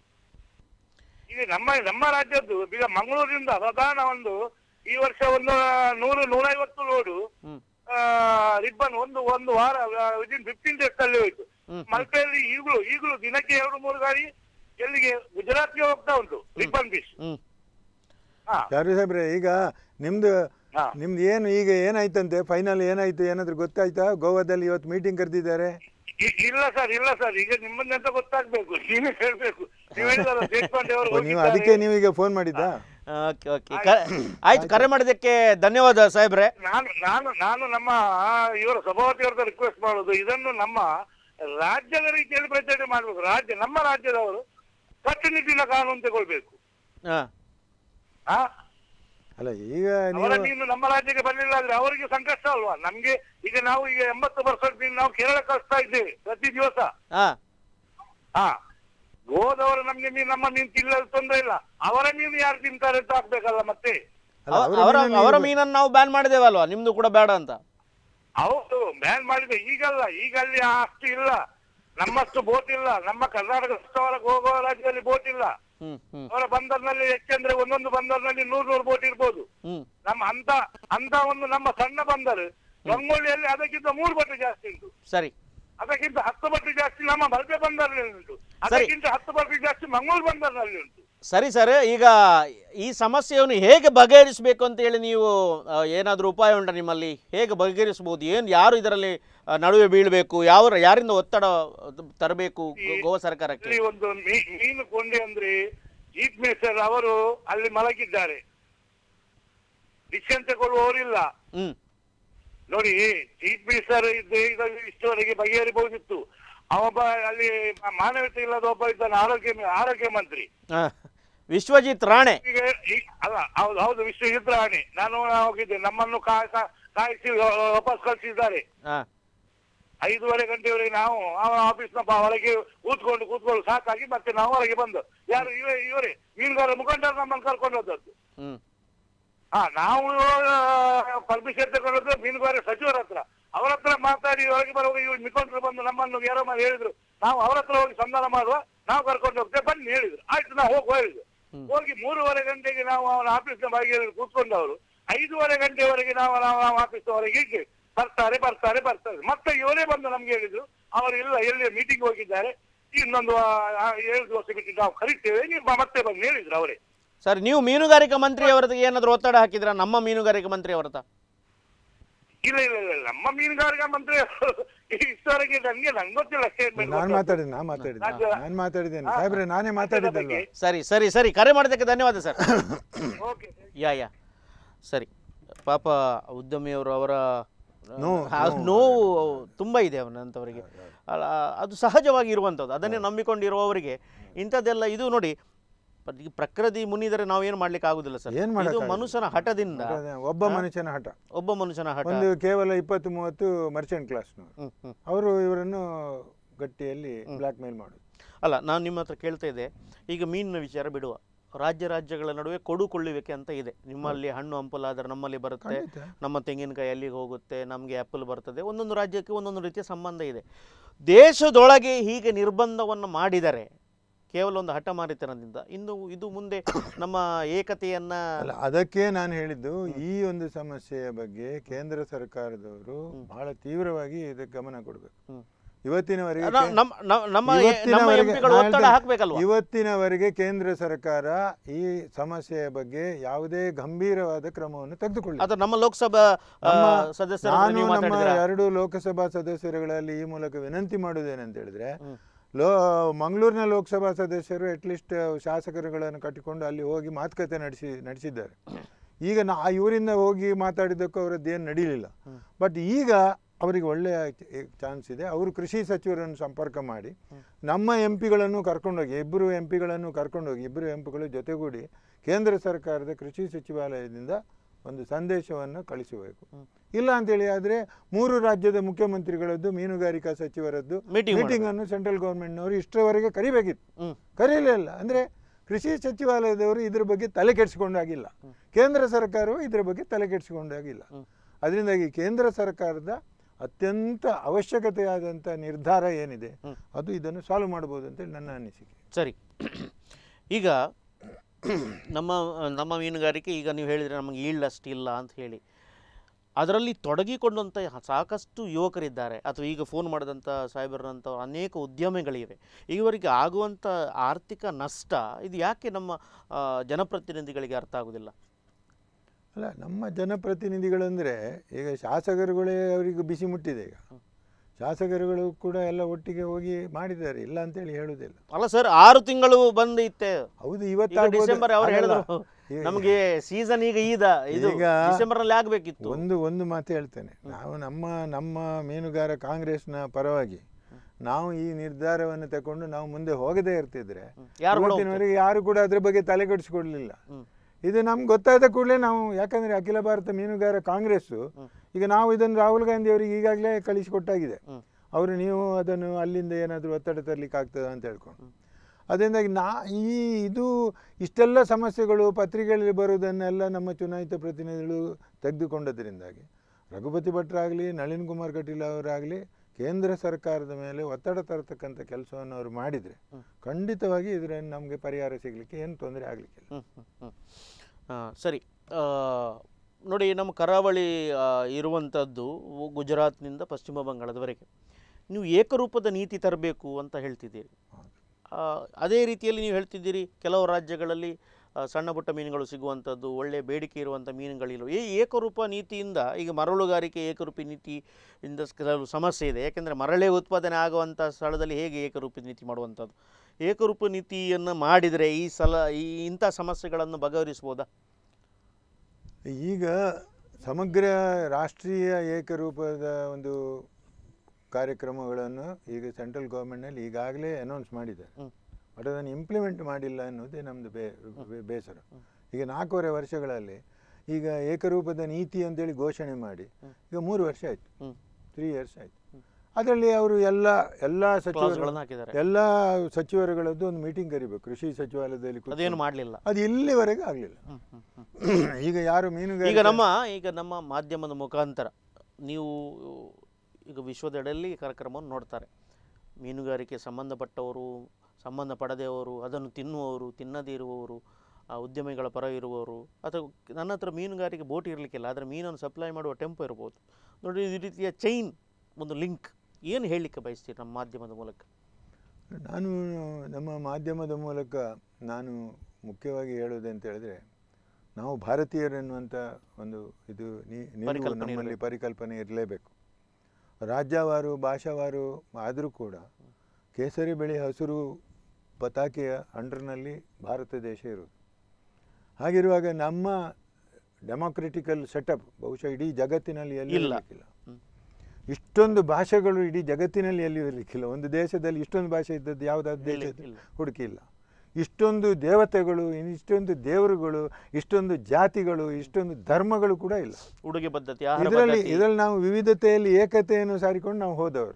ಈಗ ನಮ್ಮ ನಮ್ಮ ರಾಜ್ಯದ್ದು ಈಗ ಮಂಗಳೂರಿಂದ ಸಾಧಾರಣ ಒಂದು ಈ ವರ್ಷ ಒಂದು ನೂರು ನೂರೈವತ್ತು ಲೋಡು ಹ್ಮ್ ರಿಬ್ಬನ್ ಒಂದು ಒಂದು ವಾರ ವಿದಿನ್ ಫಿಫ್ಟೀನ್ ಡೇಸ್ ಅಲ್ಲಿ ಹೋಯ್ತು ಹ್ಮ್. ಮಲ್ಪೆಯಲ್ಲಿ ಈಗಲೂ ಈಗಲೂ ದಿನಕ್ಕೆ ಎರಡು ಮೂರು ಗಾಡಿ ಎಲ್ಲಿಗೆ ಗುಜರಾತ್ಗೆ ಹೋಗ್ತಾ ಉಂಟು ರಿಬ್ಬನ್ ಫಿಶ್ ಹ್ಮ್ ಹಾ ಯಾರು ಸಾಹೇಬ್ರೆ ಈಗ ನಿಮ್ದು ಹಾ. ನಿಮ್ದು ಏನು ಈಗ ಏನಾಯ್ತಂತೆ ಫೈನಲ್ ಏನಾಯ್ತು ಏನಾದ್ರು ಗೊತ್ತಾಯ್ತಾ ಗೋವಾದಲ್ಲಿ ಇವತ್ತು ಮೀಟಿಂಗ್ ಕರೆದಿದ್ದಾರೆ ಇ- ಇಲ್ಲ ಸರ್ ಇಲ್ಲ ಸರ್ ಈಗ ನಿಮ್ಮನ್ನೆಂತ ಗೊತ್ತಾಗ್ಬೇಕು ನೀವೇ ಹೇಳ್ಬೇಕು ನೀವು ಹೇಳಿದಲ್ಲ ದೇಶಪಾಂಡೆ ಅವರು ಓ, ನೀವು ಅದಕ್ಕೆ ನೀವು ಈಗ ಫೋನ್ ಮಾಡಿದ್ದಾ ಓಕೆ ಓಕೆ ಆಯ್ತು ಕರೆ ಮಾಡಿದ್ದಕ್ಕೆ ಧನ್ಯವಾದ ಸಾಹೇಬ್ರೆ ನಾನು ನಾನು ನಾನು ನಮ್ಮ ಇವರ ಸಭಾಪತಿ ಅವ್ರದ್ದು ರಿಕ್ವೆಸ್ಟ್ ಮಾಡೋದು ಇದನ್ನು ನಮ್ಮ ರಾಜ್ಯದ ರೀತಿಯಲ್ಲಿ ಪ್ರಚನೆ ಮಾಡ್ಬೇಕು ರಾಜ್ಯ ನಮ್ಮ ರಾಜ್ಯದವರು ಕಟ್ಟುನಿಟ್ಟಿನ ಕಾನೂನು ತಗೊಳ್ಬೇಕು ಹಾಂ ಆ ಅಲ್ಲ ಈಗ ಅವರ ನೀವು ನೀನು ನಮ್ಮ ರಾಜ್ಯಕ್ಕೆ ಬರಲಿಲ್ಲ ಅಂದ್ರೆ ಅವರಿಗೆ ಸಂಕಷ್ಟ ಅಲ್ವಾ ನಮ್ಗೆ ಈಗ ನಾವು ಈಗ ಎಂಬತ್ತು ಪರ್ಸೆಂಟ್ ನಾವು ಕೇರಳ ಕಳಿಸ್ತಾ ಇದ್ದೇವೆ ಪ್ರತಿ ದಿವಸ ಹಾಂ ಹಾ ಹೋದವರು ನಮ್ಗೆ ನೀನು ನಮ್ಮ ಮೀನು ತಿನ್ನಲು ತೊಂದ್ರೆ ಇಲ್ಲ ಅವರ ಮೀನು ಯಾರು ತಿಂತಾರೆ ಅಂತ ಹಾಕ್ಬೇಕಲ್ಲ ಮತ್ತೆ ಅಲ್ಲ, ಅವರ ಅವರ ಮೀನನ್ನು ಅವರ ನೀವು- ಮೀನನ್ನು ನಾವು ಬ್ಯಾನ್ ಮಾಡಿದೇವಲ್ವಾ ನಿಮ್ದು ಕೂಡ ಬೇಡ ಅಂತ ಹೌದು ಬ್ಯಾನ್ ಮಾಡಿದೆ ಈಗಲ್ಲ ಈಗ ಅಲ್ಲಿ ಅಷ್ಟು ಇಲ್ಲ ನಮ್ಮಷ್ಟು ಬೋಟ್ ಇಲ್ಲ ನಮ್ಮ ಕರ್ನಾಟಕ ರಾಷ್ಟ್ರವರೆಗೆ ಹೋಗುವ ರಾಜ್ಯದಲ್ಲಿ ಬೋಟ್ ಇಲ್ಲ ಹ್ಮ್ ಹ್ಮ್ ಅವರ ಬಂದರ್ನಲ್ಲಿ ಹೆಚ್ಚಂದ್ರೆ ಒಂದೊಂದು ಬಂದರ್ನಲ್ಲಿ ನೂರು ನೂರು ಬೋಟ್ ಇರ್ಬೋದು ಹ್ಮ್ ನಮ್ಮ ಅಂತ ಅಂತ ಒಂದು ನಮ್ಮ ಸಣ್ಣ ಬಂದರು ಗಂಗೊಳ್ಳಿಯಲ್ಲಿ ಅದಕ್ಕಿಂತ ಮೂರು ಪಟ್ಟು ಜಾಸ್ತಿ ಉಂಟು ಸರಿ ಅದಕ್ಕಿಂತ ಹತ್ತು ಪಟ್ಟು ಜಾಸ್ತಿ ನಮ್ಮ ಮಲ್ಪೆ ಬಂದರ್ನಲ್ಲಿ ಉಂಟು ಅದಕ್ಕಿಂತ ಹತ್ತು ಪಟ್ಟು ಜಾಸ್ತಿ ಮಂಗಳೂರು ಬಂದರ್ನಲ್ಲಿ ಉಂಟು ಸರಿ ಸರ್ ಈಗ ಈ ಸಮಸ್ಯೆಯನ್ನು ಹೇಗೆ ಬಗೆಹರಿಸಬೇಕು ಅಂತ ಹೇಳಿ ನೀವು ಏನಾದರೂ ಉಪಾಯ ಉಂಟ ನಿಮ್ಮಲ್ಲಿ ಹೇಗೆ ಬಗೆಹರಿಸಬಹುದು ಏನು ಯಾರು ಇದರಲ್ಲಿ ಆ, ನಡುವೆ ಬೀಳಬೇಕು ಯಾವ ಯಾರಿಂದ ಒತ್ತಡ ತರಬೇಕು ಗೋವಾ ಸರ್ಕಾರಕ್ಕೆ ಇಲ್ಲಿ ಒಂದು ಮೀ- ಮೀನು ಕೊಂಡೆ ಅಂದ್ರೆ ಚೀಫ್ ಮಿನಿಸ್ಟರ್ ಅವರು ಅಲ್ಲಿ ಮಲಗಿದ್ದಾರೆ ಡಿಸಿಷನ್ ತಗೊಳ್ಳುವವರಿಲ್ಲ ಹ್ಮ್ ನೋಡಿ ಚೀಫ್ ಮಿನಿಸ್ಟರ್ ಇದ್ದು ಈಗ ಇಷ್ಟವರೆಗೆ ಬಗೆಹರಿಬಹುದಿತ್ತು ಅವೊಬ್ಬ ಅಲ್ಲಿ ಮಾನವೀಯತೆ ಇಲ್ಲದ ಒಬ್ಬ ಇದ್ದಾನೆ ಆರೋಗ್ಯ ಆರೋಗ್ಯ ಮಂತ್ರಿ ಆ, ವಿಶ್ವಜಿತ್ ರಾಣೆ ಈಗ ಈ- ಅಲ್ಲ ಹೌದು ಹೌದು ವಿಶ್ವಜಿತ್ ರಾಣಿ ನಾನು ಹೋಗಿದ್ದೆ ನಮ್ಮನ್ನು ಕಾ- ಕಾ- ಕಾಯಿಸಿ ವಾಪಸ್ ಕಳಿಸಿದ್ದಾರೆ ಆ, ಐದೂವರೆ ಗಂಟೆವರೆಗೆ ನಾವು ಅವರ ಆಫೀಸ್ ನ ಹೊರಗೆ ಕೂತ್ಕೊಂಡು ಕೂತ್ಕೊಂಡು ಸಾಕಾಗಿ ಮತ್ತೆ ನಾವು ಹೊರಗೆ ಬಂದು ಯಾರು ಇವೇ ಇವರೇ ಮೀನುಗಾರ ಮುಖಂಡರು ನಮ್ಮನ್ನು ಕರ್ಕೊಂಡು ಹೋದದ್ದು ಹ್ಮ್ ಹಾ ನಾವು ಪರ್ಮಿಷನ್ ತಗೊಂಡದ್ದು ಮೀನುಗಾರ ಸಚಿವರ ಹತ್ರ ಅವರ ಹತ್ರ ಮಾತಾಡಿ ಹೊರಗೆ ಬರುವಾಗ ಇವ್ರು ಮುಖಂಡರು ಬಂದು ನಮ್ಮನ್ನು ಯಾರೋ ಮಾಡಿ ಹೇಳಿದ್ರು ನಾವು ಅವರ ಹತ್ರ ಹೋಗಿ ಸಂಧಾನ ಮಾಡುವ ನಾವು ಕರ್ಕೊಂಡು ಹೋಗ್ತೇವೆ ಬನ್ನಿ ಹೇಳಿದ್ರು ಆಯ್ತು ನಾವು ಹೋಗುವ ಹೇಳಿದ್ರು ಹೋಗಿ ಮೂರುವರೆ ಗಂಟೆಗೆ ನಾವು ಅವನ ಆಫೀಸ್ ನ ಬಾಗಿಲು ಕೂತ್ಕೊಂಡವರು ಐದೂವರೆ ಗಂಟೆವರೆಗೆ ನಾವು ನಾವು ನಾವು ಆಫೀಸ್ ಹೊರಗೆ ಇದ್ವಿ ಬರ್ತಾರೆ ಬರ್ತಾರೆ ಬರ್ತಾರೆ ಮತ್ತೆ ಇವರೇ ಬಂದು ನಮ್ಗೆ ಹೇಳಿದ್ರು ಅವರು ಇಲ್ಲ ಎಲ್ಲಿ ಮೀಟಿಂಗ್ ಹೋಗಿದ್ದಾರೆ ಇನ್ನೊಂದು ಆ, ಆ, ಏಳು ದಿವಸ ಬಿಟ್ಟು ನಾವು ಕರಿತೇವೆ ನೀವು ಮತ್ತೆ ಬಂದು ಹೇಳಿದ್ರು ಅವರೇ ಸರ್ ನೀವು ಮೀನುಗಾರಿಕಾ ಮಂತ್ರಿ ಅವರದ್ದು ಏನಾದರೂ ಒತ್ತಡ ಹಾಕಿದ್ರ ನಮ್ಮ ಮೀನುಗಾರಿಕಾ ಮಂತ್ರಿ ಅವರತ್ತ ಇಲ್ಲ ಇಲ್ಲ ಇಲ್ಲ ಇಲ್ಲ. ನಮ್ಮ ಮೀನುಗಾರಿಕಾ ಮಂತ್ರಿ ಇಷ್ಟವರೆಗೆ ನಂಗೆ ನಂಗೆ ಗೊತ್ತಿಲ್ಲ ಸ್ಟೇಟ್ಮೆಂಟ್ ನಾನು ಮಾತಾಡಿದೆ ನಾ ಮಾತಾಡಿದ್ದೆ ರಾಜ್ಯ- ನಾನು ಮಾತಾಡಿದ್ದೇನೆ ಸಾಹೇಬ್ರೆ ನಾನೇ ಮಾತಾಡಿದ್ದಲ್ವಾ ಸರಿ ಸರಿ ಸರಿ ಕರೆ ಮಾಡಿದ್ದಕ್ಕೆ ಧನ್ಯವಾದ ಸರ್ ಓಕೆ ಯಾ ಯಾ ಸರಿ ಪಾಪ ಉದ್ಯಮಿಯವರು ಅವರ ನೋವು, ಆ ನೋವು ತುಂಬ ಇದೆ ಅವನಂತವರಿಗೆ ಅಲ್ಲ, ಅದು ಸಹಜವಾಗಿ ಇರುವಂಥದ್ದು ಅದನ್ನೇ ನಂಬಿಕೊಂಡಿರುವವರಿಗೆ ಇಂಥದ್ದೆಲ್ಲ ಇದು ನೋಡಿ ಪ- ಈ ಪ್ರಕೃತಿ ಮುನಿದರೆ ನಾವೇನು ಮಾಡ್ಲಿಕ್ಕೆ ಆಗುದಿಲ್ಲ ಸರ್ ಏನ್ ಇದು ಮಾಡಕ್ಕಾಗಲ್ಲ. ಮನುಷ್ಯನ ಹಠದಿಂದ ಒಬ್ಬ ಮನುಷ್ಯನ ಹಠ ಒಬ್ಬ ಮನುಷ್ಯನ ಹಠ ಒಂದು ಕೇವಲ ಇಪ್ಪತ್ತು ಮೂವತ್ತು ಮರ್ಚೆಂಟ್ ಕ್ಲಾಸ್ನವರು ಹ್ಮ್, ಹ್ಮ್. ಅವರು ಇವರನ್ನು ಗಟ್ಟಿಯಲ್ಲಿ ಬ್ಲ್ಯಾಕ್ ಮೇಲ್ ಮಾಡೋದು ಅಲ್ಲ ನಾನು ನಿಮ್ಮ ಹತ್ರ ಕೇಳ್ತಾ ಇದ್ದೆ ಈಗ ಮೀನಿನ ವಿಚಾರ ಬಿಡುವ ರಾಜ್ಯ ರಾಜ್ಯಗಳ ನಡುವೆ ಕೊಡುಕೊಳ್ಳುವಿಕೆ ಅಂತ ಇದೆ ನಿಮ್ಮಲ್ಲಿ ಹಣ್ಣು ಹಂಪಲಾದರೆ ನಮ್ಮಲ್ಲಿ ಬರುತ್ತೆ ಖಂಡಿತ. ನಮ್ಮ ತೆಂಗಿನಕಾಯಿ ಅಲ್ಲಿಗೆ ಹೋಗುತ್ತೆ ನಮಗೆ ಆ್ಯಪಲ್ ಬರ್ತದೆ ಒಂದೊಂದು ರಾಜ್ಯಕ್ಕೆ ಒಂದೊಂದು ರೀತಿಯ ಸಂಬಂಧ ಇದೆ ದೇಶದೊಳಗೆ ಹೀಗೆ ನಿರ್ಬಂಧವನ್ನು ಮಾಡಿದರೆ ಕೇವಲ ಒಂದು ಹಠಮಾರಿತನದಿಂದ ಇನ್ನು ಇದು ಮುಂದೆ ನಮ್ಮ ಏಕತೆಯನ್ನ ಅಲ್ಲ ಅದಕ್ಕೆ ನಾನು ಹೇಳಿದ್ದು ಈ ಒಂದು ಸಮಸ್ಯೆಯ ಬಗ್ಗೆ ಕೇಂದ್ರ ಸರ್ಕಾರದವರು ಬಹಳ ತೀವ್ರವಾಗಿ ಇದಕ್ಕೆ ಗಮನ ಕೊಡಬೇಕು ಹ್ಮ್. ಇವತ್ತಿನವರೆಗೆ ನ- ಕೇ- ನಮ್ಮ ನಮ್ಮ- ನಮ್ಮ ಎ- ನಮ್ಮ ಇವತ್ತಿನವರೆಗೆ ಎಂಪಿಗಳು ನಾನು ಒತ್ತಡ ಹೇಳ್ತೇನೆ, ಹಾಕ್ಬೇಕಲ್ವಾ ಇವತ್ತಿನವರೆಗೆ ಕೇಂದ್ರ ಸರ್ಕಾರ ಈ ಸಮಸ್ಯೆಯ ಬಗ್ಗೆ ಯಾವುದೇ ಗಂಭೀರವಾದ ಕ್ರಮವನ್ನು ತೆಗೆದುಕೊಳ್ಳಿ ಅಥವಾ ನಮ್ಮ ಲೋಕಸಭಾ ಆ, ನಮ್ಮ- ಸದಸ್ಯರ ನಾನು ನೀವು ನಮ್ಮ ಮಾತಾಡಿದ್ರ ಎರಡು ಲೋಕಸಭಾ ಸದಸ್ಯರುಗಳಲ್ಲಿ ಈ ಮೂಲಕ ವಿನಂತಿ ಮಾಡುವುದೇನಂತ ಹೇಳಿದ್ರೆ ಹ್ಮ್. ಲೋ ಮಂಗಳೂರಿನ ಲೋಕಸಭಾ ಸದಸ್ಯರು ಅಟ್ಲೀಸ್ಟ್ ಶಾಸಕರುಗಳನ್ನು ಕಟ್ಟಿಕೊಂಡು ಅಲ್ಲಿ ಹೋಗಿ ಮಾತುಕತೆ ನಡೆಸಿ ನಡೆಸಿದ್ದಾರೆ ಈಗ ನಾ ಇವರಿಂದ ಹೋಗಿ ಮಾತಾಡಿದ್ದಕ್ಕೂ ಅವರದ್ದು ಏನು ನಡೀಲಿಲ್ಲ ಬಟ್ ಈಗ ಅವರಿಗೆ ಒಳ್ಳೆಯ ಚಾನ್ಸ್ ಇದೆ ಅವರು ಕೃಷಿ ಸಚಿವರನ್ನು ಸಂಪರ್ಕ ಮಾಡಿ ನಮ್ಮ ಎಂ ಪಿಗಳನ್ನು ಕರ್ಕೊಂಡೋಗಿ ಇಬ್ಬರು ಎಂ ಪಿಗಳನ್ನು ಕರ್ಕೊಂಡೋಗಿ ಇಬ್ಬರು ಎಂ ಪಿಗಳು ಜೊತೆಗೂಡಿ ಕೇಂದ್ರ ಸರ್ಕಾರದ ಕೃಷಿ ಸಚಿವಾಲಯದಿಂದ ಒಂದು ಸಂದೇಶವನ್ನು ಕಳಿಸಬೇಕು ಇಲ್ಲ ಅಂತೇಳಿ ಆದರೆ ಮೂರು ರಾಜ್ಯದ ಮುಖ್ಯಮಂತ್ರಿಗಳದ್ದು ಮೀನುಗಾರಿಕಾ ಸಚಿವರದ್ದು Meeting ಮೀಟಿಂಗ್ ಅನ್ನು ಸೆಂಟ್ರಲ್ ಗೌರ್ಮೆಂಟ್ನವರು ಇಷ್ಟರವರೆಗೆ ಕರಿಬೇಕಿತ್ತು ಹ್ಮ್. ಕರೀಲೇ ಇಲ್ಲ ಅಂದರೆ ಕೃಷಿ ಸಚಿವಾಲಯದವರು ಇದ್ರ ಬಗ್ಗೆ ತಲೆ ಕೆಡಿಸಿಕೊಂಡಾಗಿಲ್ಲ ಕೇಂದ್ರ ಸರ್ಕಾರವು ಇದರ ಬಗ್ಗೆ ತಲೆ ಕೆಡಿಸಿಕೊಂಡಾಗಿಲ್ಲ ಅದರಿಂದಾಗಿ ಕೇಂದ್ರ ಸರ್ಕಾರದ ಅತ್ಯಂತ ಅವಶ್ಯಕತೆಯಾದಂಥ ನಿರ್ಧಾರ ಏನಿದೆ ಅದು ಇದನ್ನು ಸಾಲ್ವ್ ಮಾಡ್ಬೋದು ಅಂತೇಳಿ ನನ್ನ ಅನಿಸಿಕೆ ಸರಿ ಈಗ ನಮ್ಮ ನಮ್ಮ ಮೀನುಗಾರಿಕೆ ಈಗ ನೀವು ಹೇಳಿದರೆ ನಮಗೆ ಈಲ್ಡ್ ಅಷ್ಟಿಲ್ಲ ಅಂತ ಹೇಳಿ ಅದರಲ್ಲಿ ತೊಡಗಿಕೊಂಡಂಥ ಸಾಕಷ್ಟು ಯುವಕರಿದ್ದಾರೆ ಅಥವಾ ಈಗ ಫೋನ್ ಮಾಡಿದಂಥ ಸಾಹೇಬರಂಥ ಅನೇಕ ಉದ್ಯಮಿಗಳಿವೆ ಇವರಿಗೆ ಆಗುವಂಥ ಆರ್ಥಿಕ ನಷ್ಟ ಇದು ಯಾಕೆ ನಮ್ಮ ಆ, ಜನಪ್ರತಿನಿಧಿಗಳಿಗೆ ಅರ್ಥ ಆಗೋದಿಲ್ಲ ಅಲ್ಲ ನಮ್ಮ ಜನಪ್ರತಿನಿಧಿಗಳಂದರೆ ಈಗ ಶಾಸಕರುಗಳೇ ಅವರಿಗೆ ಬಿಸಿ ಮುಟ್ಟಿದೆ ಈಗ ಶಾಸಕರುಗಳು ಕೂಡ ಎಲ್ಲ ಒಟ್ಟಿಗೆ ಹೋಗಿ ಮಾಡಿದ್ದಾರೆ ಇಲ್ಲ ಅಂತೇಳಿ ಹೇಳುವುದಿಲ್ಲ ಅಲ್ಲ ಸರ್ ಆರು ತಿಂಗಳು ಬಂದು ಇತ್ತೆ ಹೌದು ಈಗ ಇವತ್ತು ಡಿಸೆಂಬರ್ ಅವ್ರು ಆಗಲ್ಲ. ಹೇಳಿದ್ರು ಈಗ- ನಮಗೆ ಸೀಸನ್ ಈಗ ಈದ ಇದು ಈಗ ಡಿಸೆಂಬರ್ ನಲ್ಲಿ ಆಗ್ಬೇಕಿತ್ತು ಒಂದು ಒಂದು ಮಾತು ಹೇಳ್ತೇನೆ ನಾವು ನಮ್ಮ ನಮ್ಮ ಮೀನುಗಾರ ಕಾಂಗ್ರೆಸ್ನ ಪರವಾಗಿ ನಾವು ಈ ನಿರ್ಧಾರವನ್ನು ತಗೊಂಡು ನಾವು ಮುಂದೆ ಹೋಗದೇ ಇರ್ತಿದ್ರೆ ಯಾರು ಕೂಡ ಇವತ್ತಿನವರೆಗೆ ಯಾರು ಕೂಡ ಅದ್ರ ಬಗ್ಗೆ ತಲೆಕೆಡಿಸ್ಕೊಡ್ಲಿಲ್ಲ ಹ್ಮ್. ಇದು ನಮ್ಗೆ ಗೊತ್ತಾದ ಕೂಡಲೇ ನಾವು ಯಾಕಂದ್ರೆ ಅಖಿಲ ಭಾರತ ಮೀನುಗಾರ ಕಾಂಗ್ರೆಸ್ಸು ಈಗ ನಾವು ಇದನ್ನು ರಾಹುಲ್ ಗಾಂಧಿ ಅವರಿಗೆ ಈಗಾಗಲೇ ಕಳಿಸಿಕೊಟ್ಟಾಗಿದೆ ಹ್ಮ್. ಅವರು ನೀವು ಅದನ್ನು ಅಲ್ಲಿಂದ ಏನಾದರೂ ಒತ್ತಡ ತರಲಿಕ್ಕೆ ಆಗ್ತದ ಅಂತ ಹೇಳ್ಕೊಂಡು ಅದರಿಂದಾಗಿ ನಾ ಈ ಇದು ಇಷ್ಟೆಲ್ಲ ಸಮಸ್ಯೆಗಳು ಪತ್ರಿಕೆಗಳಲ್ಲಿ ಬರುವುದನ್ನೆಲ್ಲ ನಮ್ಮ ಚುನಾಯಿತ ಪ್ರತಿನಿಧಿಗಳು ತೆಗೆದುಕೊಂಡದ್ರಿಂದಾಗಿ ರಘುಪತಿ ಭಟ್ರಾಗಲಿ ನಳಿನ್ ಕುಮಾರ್ ಕಟೀಲ್ ಅವರಾಗಲಿ ಕೇಂದ್ರ ಸರ್ಕಾರದ ಮೇಲೆ ಒತ್ತಡ ತರತಕ್ಕಂಥ ಕೆಲಸವನ್ನು ಅವರು ಮಾಡಿದರೆ ಖಂಡಿತವಾಗಿ ಇದರಲ್ಲಿ ನಮಗೆ ಪರಿಹಾರ ಸಿಗಲಿಕ್ಕೆ ಏನು ತೊಂದರೆ ಆಗಲಿಕ್ಕಿಲ್ಲ ಹ್ಮ್, ಹ್ಮ್, ಹ್ಮ್. ಆ, ಸರಿ ಆ, ನೋಡಿ ನಮ್ಮ ಕರಾವಳಿ ಆ, ಇರುವಂಥದ್ದು ಗುಜರಾತ್ನಿಂದ ಪಶ್ಚಿಮ ಬಂಗಾಳದವರೆಗೆ ನೀವು ಏಕರೂಪದ ನೀತಿ ತರಬೇಕು ಅಂತ ಹೇಳ್ತಿದ್ದೀರಿ ಆ, ಅದೇ ರೀತಿಯಲ್ಲಿ ನೀವು ಹೇಳ್ತಿದ್ದೀರಿ ಕೆಲವು ರಾಜ್ಯಗಳಲ್ಲಿ ಆ, ಸಣ್ಣ ಪುಟ್ಟ ಮೀನುಗಳು ಸಿಗುವಂಥದ್ದು ಒಳ್ಳೆ ಬೇಡಿಕೆ ಇರುವಂಥ ಮೀನುಗಳಿಲ್ಲ ಈ ಏಕರೂಪ ನೀತಿಯಿಂದ ಈಗ ಮರಳುಗಾರಿಕೆ ಏಕರೂಪಿ ನೀತಿಯಿಂದ ಕೆಲವು ಸಮಸ್ಯೆ ಇದೆ ಯಾಕೆಂದರೆ ಮರಳೇ ಉತ್ಪಾದನೆ ಆಗುವಂಥ ಸ್ಥಳದಲ್ಲಿ ಹೇಗೆ ಏಕರೂಪಿ ನೀತಿ ಮಾಡುವಂಥದ್ದು ಏಕರೂಪ ನೀತಿಯನ್ನು ಮಾಡಿದರೆ ಈ ಸಲ ಈ ಇಂಥ ಸಮಸ್ಯೆಗಳನ್ನು ಬಗೆಹರಿಸ್ಬೋದಾ ಈಗ ಸಮಗ್ರ ರಾಷ್ಟ್ರೀಯ ಏಕರೂಪದ ಒಂದು ಕಾರ್ಯಕ್ರಮಗಳನ್ನು ಈಗ ಸೆಂಟ್ರಲ್ ಗೌರ್ಮೆಂಟ್ನಲ್ಲಿ ಈಗಾಗಲೇ ಅನೌನ್ಸ್ ಮಾಡಿದ್ದಾರೆ ಹ್ಮ್. ಬಟ್ ಅದನ್ನು ಇಂಪ್ಲಿಮೆಂಟ್ ಮಾಡಿಲ್ಲ ಅನ್ನೋದೇ ನಮ್ಮದು ಬೇ ಬೇ- ಬೇಸರ ಈಗ ನಾಲ್ಕೂವರೆ ವರ್ಷಗಳಲ್ಲಿ ಈಗ ಏಕರೂಪದ ನೀತಿ ಅಂತೇಳಿ ಘೋಷಣೆ ಮಾಡಿ ಈಗ ಮೂರು ವರ್ಷ ಆಯಿತು ಹ್ಮ್. ತ್ರೀ ಇಯರ್ಸ್ ಆಯಿತು ಅದರಲ್ಲಿ ಅವರು ಎಲ್ಲ ಎಲ್ಲ ಸಚಿವರು ಕ್ಲಾಸ್ಗಳನ್ನು ಹಾಕಿದ್ದಾರೆ ಎಲ್ಲ ಸಚಿವರುಗಳದ್ದು ಒಂದು ಮೀಟಿಂಗ್ ಕರಿಬೇಕು ಕೃಷಿ ಸಚಿವಾಲಯದಲ್ಲಿ ಕೂತ್ಕೊಂಡು. ಅದೇನು ಮಾಡಲಿಲ್ಲ ಅದು ಇಲ್ಲಿವರೆಗೆ ಆಗಲಿಲ್ಲ ಈಗ ಯಾರು ಮೀನುಗಾರಿಕೆ ಈಗ ನಮ್ಮ ಈಗ ನಮ್ಮ ಮಾಧ್ಯಮದ ಮುಖಾಂತರ ನೀವು ಈಗ ವಿಶ್ವದೆಡೆಯಲ್ಲಿ ಈ ಕಾರ್ಯಕ್ರಮವನ್ನು ನೋಡ್ತಾರೆ ಮೀನುಗಾರಿಕೆ ಸಂಬಂಧಪಟ್ಟವರು ಸಂಬಂಧಪಡದೆಯವರು ಅದನ್ನು ತಿನ್ನುವವರು ತಿನ್ನದೇ ಇರುವವರು ಆ ಉದ್ಯಮಿಗಳ ಪರ ಇರುವವರು ಅಥವಾ ನನ್ನ ಹತ್ರ ಮೀನುಗಾರಿಕೆ ಬೋಟ್ ಇರಲಿಕ್ಕಿಲ್ಲ ಆದರೆ ಮೀನನ್ನು ಸಪ್ಲೈ ಮಾಡುವ ಟೆಂಪೋ ಇರ್ಬೋದು ನೋಡಿ ಈ ರೀತಿಯ ಚೈನ್ ಒಂದು ಲಿಂಕ್ ಏನು ಹೇಳಲಿಕ್ಕೆ ಬಯಸ್ತೀರಿ ನಮ್ಮ ಮಾಧ್ಯಮದ ಮೂಲಕ ನಾನು ನಮ್ಮ ಮಾಧ್ಯಮದ ಮೂಲಕ ನಾನು ಮುಖ್ಯವಾಗಿ ಹೇಳೋದಂತ ಹೇಳಿದ್ರೆ ನಾವು ಭಾರತೀಯರೆನ್ನುವಂಥ ಒಂದು ಇದು ನೀ- ನಿಲುವು ಪರಿಕಲ್ಪನೆ ನಮ್ಮಲ್ಲಿ ಇರ್ಬೇಕು. ಪರಿಕಲ್ಪನೆ ಇರಲೇಬೇಕು ರಾಜ್ಯವಾರು ಭಾಷಾವಾರು ಆದರೂ ಕೂಡ ಕೇಸರಿ ಬಿಳಿ ಹಸಿರು ಪತಾಕೆಯ ಅಂಡರ್ನಲ್ಲಿ ಭಾರತ ದೇಶ ಇರೋದು ಹಾಗಿರುವಾಗ ನಮ್ಮ ಡೆಮೋಕ್ರೆಟಿಕಲ್ ಸೆಟಪ್ ಬಹುಶಃ ಇಡೀ ಜಗತ್ತಿನಲ್ಲಿ ಎಲ್ಲಿ ಇಲ್ಲ. ಇರಲಿಕ್ಕಿಲ್ಲ ಹ್ಮ್. ಇಷ್ಟೊಂದು ಭಾಷೆಗಳು ಇಡೀ ಜಗತ್ತಿನಲ್ಲಿ ಎಲ್ಲಿಯೂ ಇರಲಿಕ್ಕಿಲ್ಲ ಒಂದು ದೇಶದಲ್ಲಿ ಇಷ್ಟೊಂದು ಭಾಷೆ ಇದ್ದದ್ದು ಯಾವುದಾದ್ರು ಇಲ್ಲ, ದೇಶ ಇಲ್ಲ. ಹುಡುಕಿಲ್ಲ ಇಷ್ಟೊಂದು ದೇವತೆಗಳು ಇಷ್ಟೊಂದು ದೇವರುಗಳು ಇಷ್ಟೊಂದು ಜಾತಿಗಳು ಇಷ್ಟೊಂದು ಧರ್ಮಗಳು ಕೂಡ ಇಲ್ಲ ಉಡುಗೆ ಪದ್ಧತಿ ಆಹಾರ ಇದರಲ್ಲಿ ಪದ್ಧತಿ ಇದರಲ್ಲಿ ನಾವು ವಿವಿಧತೆಯಲ್ಲಿ ಏಕತೆಯನ್ನು ಸಾರಿಕೊಂಡು ನಾವು ಹೋದವರು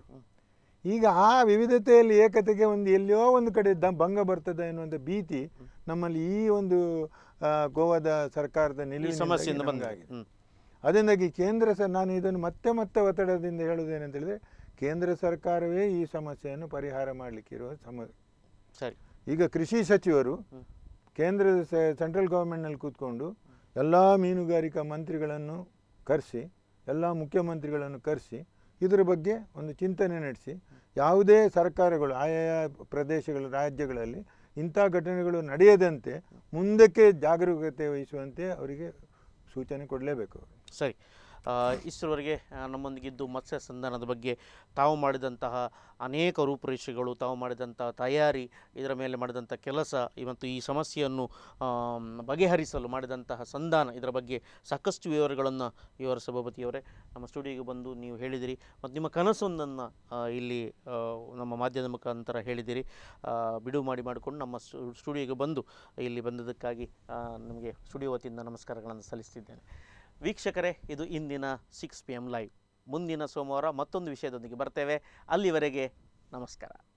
ಈಗ ಆ ವಿವಿಧತೆಯಲ್ಲಿ ಏಕತೆಗೆ ಒಂದು ಎಲ್ಲಿಯೋ ಒಂದು ಕಡೆ ದ ಭಂಗ ಬರ್ತದೆ ಎನ್ನುವಂಥ ಭೀತಿ ನಮ್ಮಲ್ಲಿ ಈ ಒಂದು ಆ, ಗೋವಾದ ಸರ್ಕಾರದ ಈ ನಿಲುವಿನಿಂದಾಗಿ ಸಮಸ್ಯೆಯಿಂದ ಬಂದ ನಮಗಾಗಿದೆ. ಅದರಿಂದಾಗಿ ಕೇಂದ್ರ ಸ ನಾನು ಇದನ್ನು ಮತ್ತೆ ಮತ್ತೆ ಒತ್ತಡದಿಂದ ಹೇಳುವುದೇನಂತ ಹೇಳಿದ್ರೆ ಕೇಂದ್ರ ಸರ್ಕಾರವೇ ಈ ಸಮಸ್ಯೆಯನ್ನು ಪರಿಹಾರ ಮಾಡಲಿಕ್ಕಿರುವ ಸಮ ಸರಿ ಈಗ ಕೃಷಿ ಸಚಿವರು ಹ್ಮ್. ಕೇಂದ್ರದ ಸೆಂಟ್ರಲ್ ಗೌರ್ಮೆಂಟ್ನಲ್ಲಿ ಕೂತ್ಕೊಂಡು ಎಲ್ಲ ಮೀನುಗಾರಿಕಾ ಮಂತ್ರಿಗಳನ್ನು ಕರೆಸಿ ಎಲ್ಲ ಮುಖ್ಯಮಂತ್ರಿಗಳನ್ನು ಕರೆಸಿ ಇದರ ಬಗ್ಗೆ ಒಂದು ಚಿಂತನೆ ನಡೆಸಿ ಯಾವುದೇ ಸರ್ಕಾರಗಳು ಆಯಾ ಪ್ರದೇಶಗಳ ರಾಜ್ಯಗಳಲ್ಲಿ ಇಂಥ ಘಟನೆಗಳು ನಡೆಯದಂತೆ ಮುಂದಕ್ಕೆ ಜಾಗರೂಕತೆ ವಹಿಸುವಂತೆ ಅವರಿಗೆ ಸೂಚನೆ ಕೊಡಲೇಬೇಕು ಅವರು ಸರಿ ಆ, ಇಷ್ಟರವರೆಗೆ ಆ, ನಮ್ಮೊಂದಿಗಿದ್ದು ಮತ್ಸ್ಯ ಸಂಧಾನದ ಬಗ್ಗೆ ತಾವು ಮಾಡಿದಂತಹ ಅನೇಕ ರೂಪುರೇಷೆಗಳು ತಾವು ಮಾಡಿದಂತಹ ತಯಾರಿ ಇದರ ಮೇಲೆ ಮಾಡಿದಂಥ ಕೆಲಸ ಮತ್ತು ಈ ಸಮಸ್ಯೆಯನ್ನು ಆಮ್, ಬಗೆಹರಿಸಲು ಮಾಡಿದಂತಹ ಸಂಧಾನ ಇದರ ಬಗ್ಗೆ ಸಾಕಷ್ಟು ವಿವರಗಳನ್ನು ವಿವರ ಸಭಾಪತಿಯವರೇ ನಮ್ಮ ಸ್ಟುಡಿಯೋಗೆ ಬಂದು ನೀವು ಹೇಳಿದಿರಿ ಮತ್ತು ನಿಮ್ಮ ಕನಸೊಂದನ್ನು ಆ, ಇಲ್ಲಿ ಆ, ನಮ್ಮ ಮಾಧ್ಯಮದ ಮುಖಾಂತರ ಹೇಳಿದಿರಿ ಆ, ಬಿಡುವು ಮಾಡಿ ಮಾಡಿಕೊಂಡು ನಮ್ಮ ಸ್ಟು- ಸ್ಟುಡಿಯೋಗೆ ಬಂದು ಇಲ್ಲಿ ಬಂದದಕ್ಕಾಗಿ ಆ, ನಿಮಗೆ ಸ್ಟುಡಿಯೋ ವತಿಯಿಂದ ನಮಸ್ಕಾರಗಳನ್ನು ಸಲ್ಲಿಸ್ತಿದ್ದೇನೆ ವೀಕ್ಷಕರೇ ಇದು ಇಂದಿನ ಸಿಕ್ಸ್ ಪಿ ಎಮ್ ಲೈವ್ ಮುಂದಿನ ಸೋಮವಾರ ಮತ್ತೊಂದು ವಿಷಯದೊಂದಿಗೆ ಬರ್ತೇವೆ ಅಲ್ಲಿವರೆಗೆ ನಮಸ್ಕಾರ